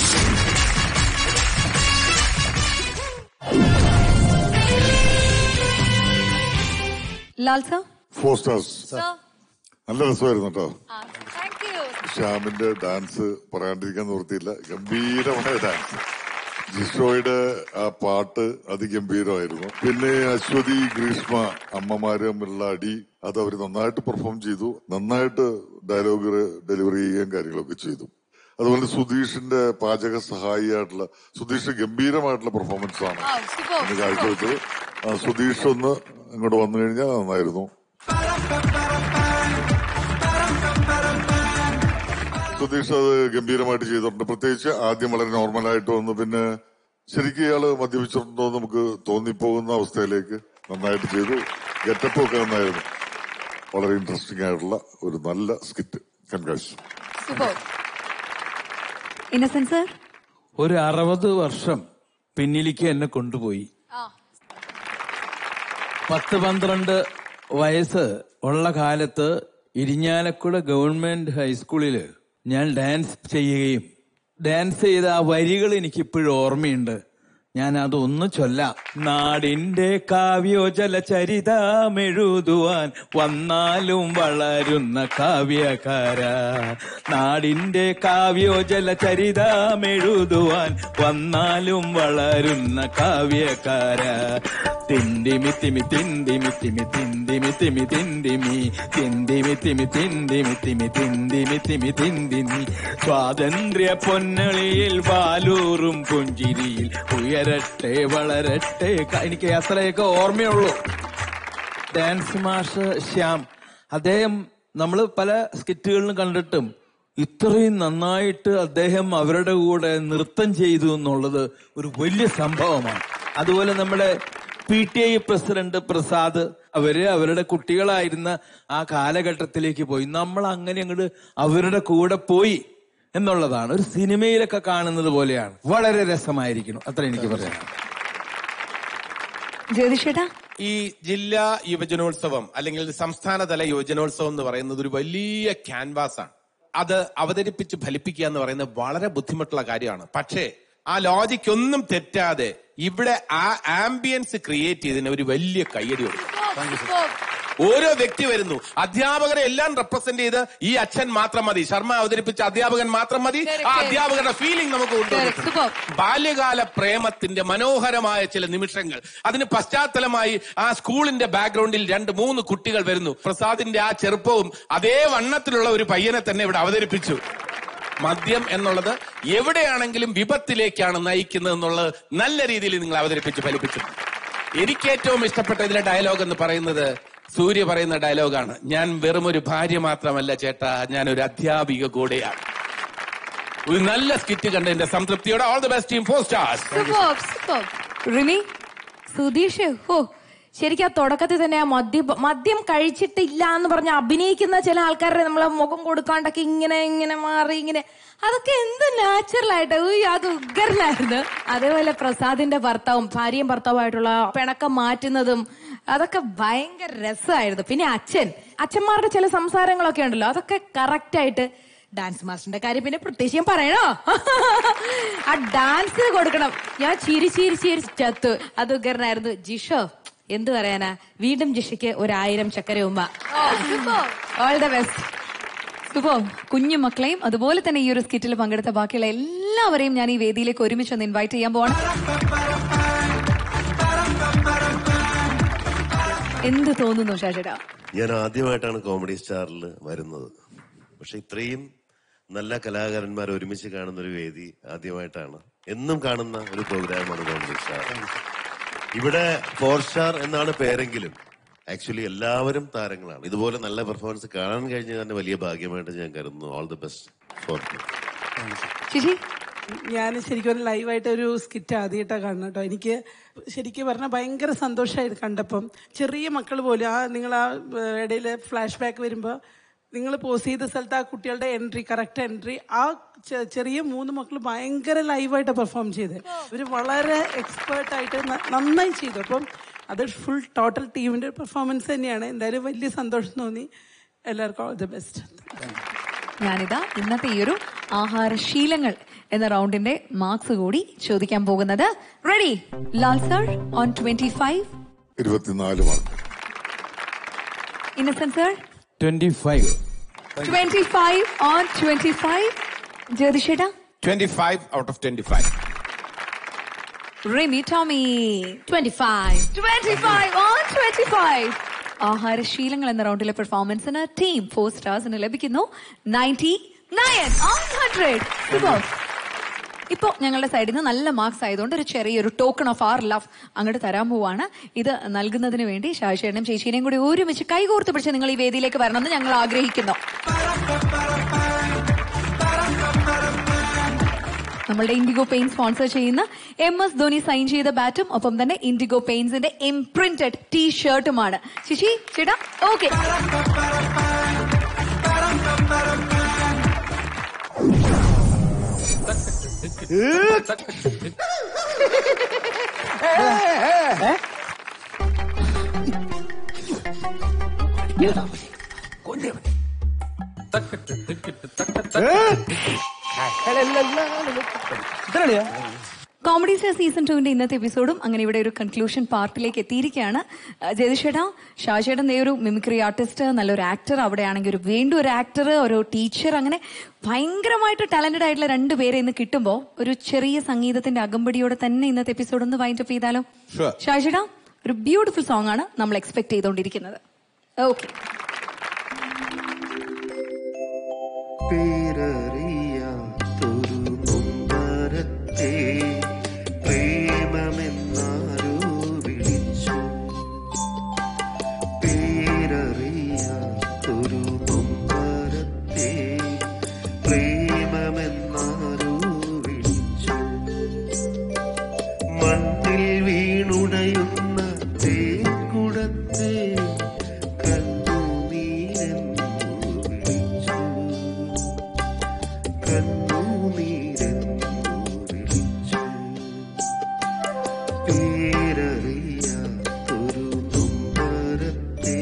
Lal sir four stars sir നല്ല രസമായിരുന്നു കേട്ടോ താങ്ക് യു ശ്യാമിന്റെ ഡാൻസ് പറയാണ്ടിരിക്കാൻ നിവൃത്തിയില്ല ഗംഭീരമായ ഡാൻസ് ജിഷോയുടെ ആ പാട്ട് അതിഗംഭീരമായിരുന്നു പിന്നെ അശ്വതി ഗ്രീഷ്മ അമ്മമാര് തമ്മിലുള്ള അടി അത് അവർ നന്നായിട്ട് പെർഫോം ചെയ്തു നന്നായിട്ട് ഡയലോഗ് ഡെലിവറി ചെയ്യുകയും കാര്യങ്ങളൊക്കെ ചെയ്തു അതുപോലെ സുധീഷിന്റെ പാചക സഹായിയായിട്ടുള്ള സുധീഷ് ഗംഭീരമായിട്ടുള്ള പെർഫോമൻസ് ആണ് ഇന്ന് കാഴ്ചവെച്ചത് ആ, സുധീഷ് ഒന്ന് ഇങ്ങോട്ട് വന്നു കഴിഞ്ഞാൽ നന്നായിരുന്നു സുധീഷ് അത് ഗംഭീരമായിട്ട് ചെയ്തിട്ടുണ്ട് പ്രത്യേകിച്ച് ആദ്യം വളരെ നോർമലായിട്ട് വന്നു പിന്നെ ശരിക്കും ഇയാള് മദ്യപിച്ചിട്ടുണ്ടോ എന്ന് നമുക്ക് തോന്നിപ്പോകുന്ന അവസ്ഥയിലേക്ക് നന്നായിട്ട് ചെയ്തു ഗെറ്റപ്പും ഒക്കെ നന്നായിരുന്നു വളരെ ഇൻട്രസ്റ്റിംഗ് ആയിട്ടുള്ള ഒരു നല്ല സ്കിറ്റ് കൺകാഴ്ച സൂപ്പർ ഇന്നസെന്റ് സർ ഒരു അറുപത് വർഷം പിന്നിലേക്ക് എന്നെ കൊണ്ടുപോയി പത്ത് പന്ത്രണ്ട് വയസ്സ് ഉള്ള കാലത്ത് ഇരിഞ്ഞാലക്കുട ഗവൺമെന്റ് ഹൈസ്കൂളില് ഞാൻ ഡാൻസ് ചെയ്യുകയും ഡാൻസ് ചെയ്ത ആ വരികൾ എനിക്ക് ഇപ്പോഴും ഓർമ്മയുണ്ട് ഞാൻ അതൊന്ന് ചൊല്ലാം നാടിന്റെ കാവ്യോജല ചരിതമെഴുതുവാൻ വന്നാലും വളരുന്ന കാവ്യകാര നാടിന്റെ കാവ്യോജല ചരിതമെഴുതുവാൻ വന്നാലും വളരുന്ന കാവ്യകാര തിണ്ടിമി തിമി തിണ്ടിമി തിമി തിണ്ടിമി തിമി തിണ്ടിമി തിണ്ടിമി തിമി തിണ്ടിമി തിമി തിണ്ടിമി തിമി തിണ്ടിമി സ്വാതന്ത്ര്യ പൊന്നളിയിൽ വാലൂറും പുഞ്ചിരിയിൽ ഉയരട്ടെ വളരട്ടെ ക- എനിക്ക് അത്രയൊക്കെ ഓർമ്മയുള്ളൂ ഡാൻസ് മാഷ് ശ്യാം അദ്ദേഹം നമ്മൾ പല സ്കിറ്റുകളിലും കണ്ടിട്ടും ഇത്രയും നന്നായിട്ട് അദ്ദേഹം അവരുടെ കൂടെ നൃത്തം ചെയ്തു എന്നുള്ളത് ഒരു വലിയ സംഭവമാണ് അതുപോലെ നമ്മുടെ P T I president Prasad അവര് അവരുടെ കുട്ടികളായിരുന്ന ആ കാലഘട്ടത്തിലേക്ക് പോയി നമ്മൾ അങ്ങനെ അങ്ങോട്ട് അവരുടെ കൂടെ പോയി എന്നുള്ളതാണ് ഒരു സിനിമയിലൊക്കെ കാണുന്നത് പോലെയാണ് വളരെ രസമായിരിക്കണം അത്ര എനിക്ക് പറയാം ജ്യോതിഷേട്ടാ ഈ ജില്ലാ യുവജനോത്സവം അല്ലെങ്കിൽ സംസ്ഥാനതല യുവജനോത്സവം എന്ന് പറയുന്നത് ഒരു വലിയ ക്യാൻവാസ് ആണ് അത് അവതരിപ്പിച്ച് ഫലിപ്പിക്കുക എന്ന് പറയുന്നത് വളരെ ബുദ്ധിമുട്ടുള്ള കാര്യമാണ് പക്ഷേ ആ ലോജിക്ക് ഒന്നും തെറ്റാതെ ഇവിടെ ആ ആംബിയൻസ് ക്രിയേറ്റ് ചെയ്തതിന് ഒരു വലിയ കയ്യടി കൊടുക്കും ഓരോ വ്യക്തി വരുന്നു അധ്യാപകരെ എല്ലാം റെപ്രസെന്റ് ചെയ്ത് ഈ അച്ഛൻ മാത്രം മതി ശർമ്മ അവതരിപ്പിച്ച അധ്യാപകൻ മാത്രം മതി ആ അധ്യാപകരുടെ ഫീലിംഗ് നമുക്ക് കൊണ്ടുവന്നിട്ടുണ്ട് ബാല്യകാല പ്രേമത്തിന്റെ മനോഹരമായ ചില നിമിഷങ്ങൾ അതിന് പശ്ചാത്തലമായി ആ സ്കൂളിന്റെ ബാക്ക്ഗ്രൗണ്ടിൽ രണ്ട് മൂന്ന് കുട്ടികൾ വരുന്നു പ്രസാദിന്റെ ആ ചെറുപ്പവും അതേ വണ്ണത്തിലുള്ള ഒരു പയ്യനെ തന്നെ ഇവിടെ അവതരിപ്പിച്ചു മദ്യം എന്നുള്ളത് എവിടെയാണെങ്കിലും വിപത്തിലേക്കാണ് നയിക്കുന്നത് എന്നുള്ളത് നല്ല രീതിയിൽ നിങ്ങൾ അവതരിപ്പിച്ച് ഫലിപ്പിച്ചു എനിക്ക് ഏറ്റവും ഇഷ്ടപ്പെട്ട ഇതിലെ ഡയലോഗ് എന്ന് പറയുന്നത് സൂര്യ പറയുന്ന ഡയലോഗാണ് ഞാൻ വെറും ഒരു ഭാര്യ മാത്രമല്ല ചേട്ടാ ഞാൻ ഒരു അധ്യാപിക കൂടെയാണ് ഒരു നല്ല സ്കിറ്റ് കണ്ടതിന്റെ സംതൃപ്തിയോടെ all the best team four stars Rimi Sudheesh ഹോ ശരിക്കും ആ തുടക്കത്തിൽ തന്നെ ആ മദ്യ മദ്യം കഴിച്ചിട്ടില്ല എന്ന് പറഞ്ഞ് അഭിനയിക്കുന്ന ചില ആൾക്കാരുടെ നമ്മളെ മുഖം കൊടുക്കാണ്ടൊക്കെ ഇങ്ങനെ ഇങ്ങനെ മാറി ഇങ്ങനെ അതൊക്കെ എന്ത് നാച്ചുറൽ ആയിട്ട് ഉയ്യ്, അത് ഉഗ്രനായിരുന്നു അതേപോലെ പ്രസാദിന്റെ ഭർത്താവും ഭാര്യയും ഭർത്താവുമായിട്ടുള്ള പിണക്കം മാറ്റുന്നതും അതൊക്കെ ഭയങ്കര രസമായിരുന്നു പിന്നെ അച്ഛൻ അച്ഛന്മാരുടെ ചില സംസാരങ്ങളൊക്കെ ഉണ്ടല്ലോ അതൊക്കെ കറക്റ്റ് ആയിട്ട് ഡാൻസ് മാസ്റ്ററിന്റെ കാര്യം പിന്നെ പ്രത്യേകിച്ച് ഞാൻ പറയണോ ആ ഡാൻസിന് കൊടുക്കണം ഞാൻ ചിരി ചിരി ചിരി ചത്തു അത് ഉഗ്രനായിരുന്നു ജിഷോ എന്ത് പറയാനാ വീണ്ടും ജിഷയ്ക്ക് ഒരായിരം ചക്കര ഉമ്മ ഓൾ ദ ബെസ്റ്റ് സുപോ കുഞ്ഞു മക്കളെയും അതുപോലെ തന്നെ ഈ ഒരു സ്കിറ്റിൽ പങ്കെടുത്ത ബാക്കിയുള്ള എല്ലാവരെയും ഞാൻ ഈ വേദിയിലേക്ക് ഒരുമിച്ച് ഒന്ന് ഇൻവൈറ്റ് ചെയ്യാൻ പോകണം എന്ത് തോന്നുന്നു ഷാജേട്ടാ ഞാൻ ആദ്യമായിട്ടാണ് കോമഡി സ്റ്റാറിൽ വരുന്നത് പക്ഷെ ഇത്രയും നല്ല കലാകാരന്മാർ ഒരുമിച്ച് കാണുന്ന ഒരു വേദി ആദ്യമായിട്ടാണ് എന്നും കാണുന്ന ഒരു പ്രോഗ്രാമാണ് കോമഡി സ്റ്റാർ ഇവിടെ ഫോർ സ്റ്റാർ എന്നാണ് പേരെങ്കിലും ആക്ച്വലി എല്ലാവരും താരങ്ങളാണ് ഇതുപോലെ നല്ല പെർഫോമൻസ് കാണാൻ കഴിഞ്ഞ തന്നെ വലിയ ഭാഗ്യമായിട്ട് ഞാൻ കരുതുന്നു ഓൾ ദി ബെസ്റ്റ് ഫോർ ചേച്ചി ഞാൻ ശരിക്കും ഒരു ലൈവായിട്ട് ഒരു സ്കിറ്റ് ആദ്യമായിട്ടാണ് കാണുന്നത് കേട്ടോ എനിക്ക് ശരിക്കും പറഞ്ഞാൽ ഭയങ്കര സന്തോഷമായിട്ട് കണ്ടപ്പം ചെറിയ മക്കൾ പോലും ആ നിങ്ങൾ ആ ഇടയിൽ ഫ്ലാഷ് ബാക്ക് വരുമ്പോൾ നിങ്ങൾ പോസ് ചെയ്ത സ്ഥലത്ത് ആ കുട്ടികളുടെ എൻട്രി കറക്റ്റ് എൻട്രി ആ ചെ- ചെറിയ മൂന്ന് മക്കൾ ഭയങ്കര ലൈവായിട്ട് പെർഫോം ചെയ്ത് ഇവർ വളരെ എക്സ്പേർട്ടായിട്ട് നന്നായി ചെയ്തു അപ്പം അത് ഫുൾ ടോട്ടൽ ടീമിന്റെ പെർഫോമൻസ് തന്നെയാണ് എന്തായാലും വലിയ സന്തോഷം തോന്നി എല്ലാവർക്കും ഓൾ ദി ബെസ്റ്റ് ഞാനിതാ ഇന്നത്തെ ഈ ഒരു ആഹാരശീലങ്ങൾ എന്ന റൗണ്ടിന്റെ മാർക്സ് കൂടി ചോദിക്കാൻ പോകുന്നത് ready Lal sir on twenty five ഇരുപത്തിനാല് mark Innocent sir twenty five twenty five on twenty five ജ്യോതിഷേട്ടാ twenty five out of twenty five Rimi Tomy twenty five twenty five on twenty five ആഹാരശീലങ്ങൾ എന്ന റൗണ്ടിലെ പെർഫോമൻസിന് ടീം ഫോർ സ്റ്റാർസിന് ലഭിക്കുന്നു നയൻറ്റി നയൻ ഓൺ ഹൺഡ്രഡ് ഇപ്പോ ഞങ്ങളുടെ സൈഡിൽ നിന്ന് നല്ല മാർക്സ് ആയതുകൊണ്ട് ഒരു ചെറിയൊരു ടോക്കൺ ഓഫ് ആർ ലവ് അങ്ങോട്ട് തരാൻ പോവാണ് ഇത് നൽകുന്നതിന് വേണ്ടി ശാശേനും ചേച്ചീനെയും കൂടി ഒരുമിച്ച് കൈകോർത്ത് പിടിച്ച് നിങ്ങൾ ഈ വേദിയിലേക്ക് വരണമെന്ന് ഞങ്ങൾ ആഗ്രഹിക്കുന്നു നമ്മളുടെ ഇൻഡിഗോ പെയിന്റ് സ്പോൺസർ ചെയ്യുന്ന എം എസ് ധോനി സൈൻ ചെയ്ത ബാറ്റും ഒപ്പം തന്നെ ഇൻഡിഗോ പെയിന്റ്സിന്റെ ഇംപ്രിന്റഡ് ടീ ഷർട്ടുമാണ് ശശി ചേട്ടാ ഓക്കെ കോമഡി സ്റ്റാർ സീസൺ ടുവിന്റെ ഇന്നത്തെ എപ്പിസോഡും അങ്ങനെ ഇവിടെ ഒരു കൺക്ലൂഷൻ പാർട്ടിലേക്ക് എത്തിയിരിക്കുകയാണ് ജയതിഷേട്ടാ ഷാജേട്ടൻ ദേ ഒരു മിമിക്രി ആർട്ടിസ്റ്റ് നല്ലൊരു ആക്ടർ അവിടെ ആണെങ്കിൽ ഒരു വീണ്ടും ഒരു ആക്ടർ ഒരു ടീച്ചർ അങ്ങനെ ഭയങ്കരമായിട്ട് ടാലന്റഡ് ആയിട്ടുള്ള രണ്ട് പേരെ ഇന്ന് കിട്ടുമ്പോൾ ഒരു ചെറിയ സംഗീതത്തിന്റെ അകമ്പടിയോടെ തന്നെ ഇന്നത്തെ എപ്പിസോഡ് ഒന്ന് വൈൻഡ് അപ്പ് ചെയ്താലോ Sure. ഷാജേട്ടാ ഒരു ബ്യൂട്ടിഫുൾ സോങ് ആണ് നമ്മൾ എക്സ്പെക്ട് ചെയ്തുകൊണ്ടിരിക്കുന്നത് ഓക്കെ പേരറിയാത്തൊരു നൊമ്പരത്തെ പ്രേമമെന്നാരോ വിളിച്ചു പേരറിയാത്തൊരു നൊമ്പരത്തെ പ്രേമമെന്നാരോ വിളിച്ചു മണ്ണിൽ വീണുടയുന്ന തേക്കുടത്തെ കണ്ണു നീരെന്നു വിളിച്ചു കണ്ണുനീരെന്നു വിളിച്ചു പേരറിയാത്തൊരു നൊമ്പരത്തെ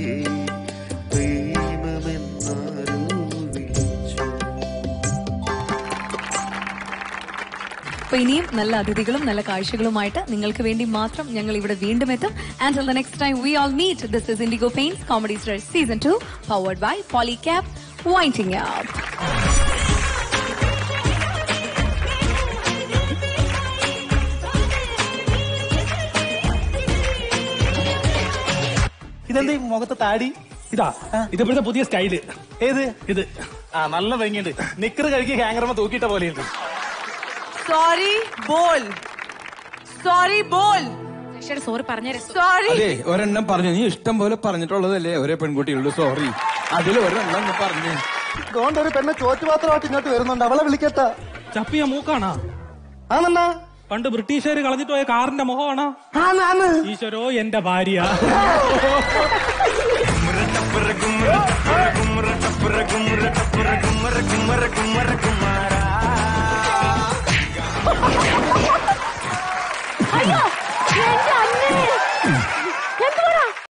പ്രേമമെന്നാരോ വിളിച്ചു അപ്പൊ ഇനിയും നല്ല അതിഥികളും നല്ല കാഴ്ചകളുമായിട്ട് നിങ്ങൾക്ക് വേണ്ടി മാത്രം ഞങ്ങൾ ഇവിടെ വീണ്ടും എത്തും and the next time we all meet this is Indigo paints comedy star season two powered by Polycab winding up ഇതെന്ത് ഈ മുഖത്ത് താടി ഇതാ ഇതിപ്പോഴത്തെ പുതിയ സ്റ്റൈല് ഏത് ഇത് ആ നല്ല ഭംഗിയുണ്ട് നിക്കർ കഴുകി ഹാങ്ങർമ തൂക്കിയിട്ട പോലെയുണ്ട് sorry ball sorry ball sorry പറഞ്ഞേരെ സോറി അതെ ഒരെണ്ണം പറഞ്ഞു നീ ഇഷ്ടം പോലെ പറഞ്ഞിട്ടുള്ളതല്ലേ ഒരേ പെൺകുട്ടിയുള്ളൂ സോറി അതിൽ ഒരെണ്ണം ഒന്ന് പറഞ്ഞു അതുകൊണ്ട് ഒരു പെണ്ണ് ചോറ്റുപാത്രമായിട്ട് ഇങ്ങോട്ട് വരുന്നുണ്ട് അവളെ വിളിക്കട്ടാ ചപ്പിയ മൂക്കാണാ ആണെന്നാ പണ്ട് ബ്രിട്ടീഷുകാർ കളഞ്ഞിട്ട് പോയ കാറിന്റെ മുഖമാണോ ഈശ്വരോ എന്റെ ഭാര്യ കുമര കുമര കുമര കുമര കുമര കുമര കുമര കുമര കുമര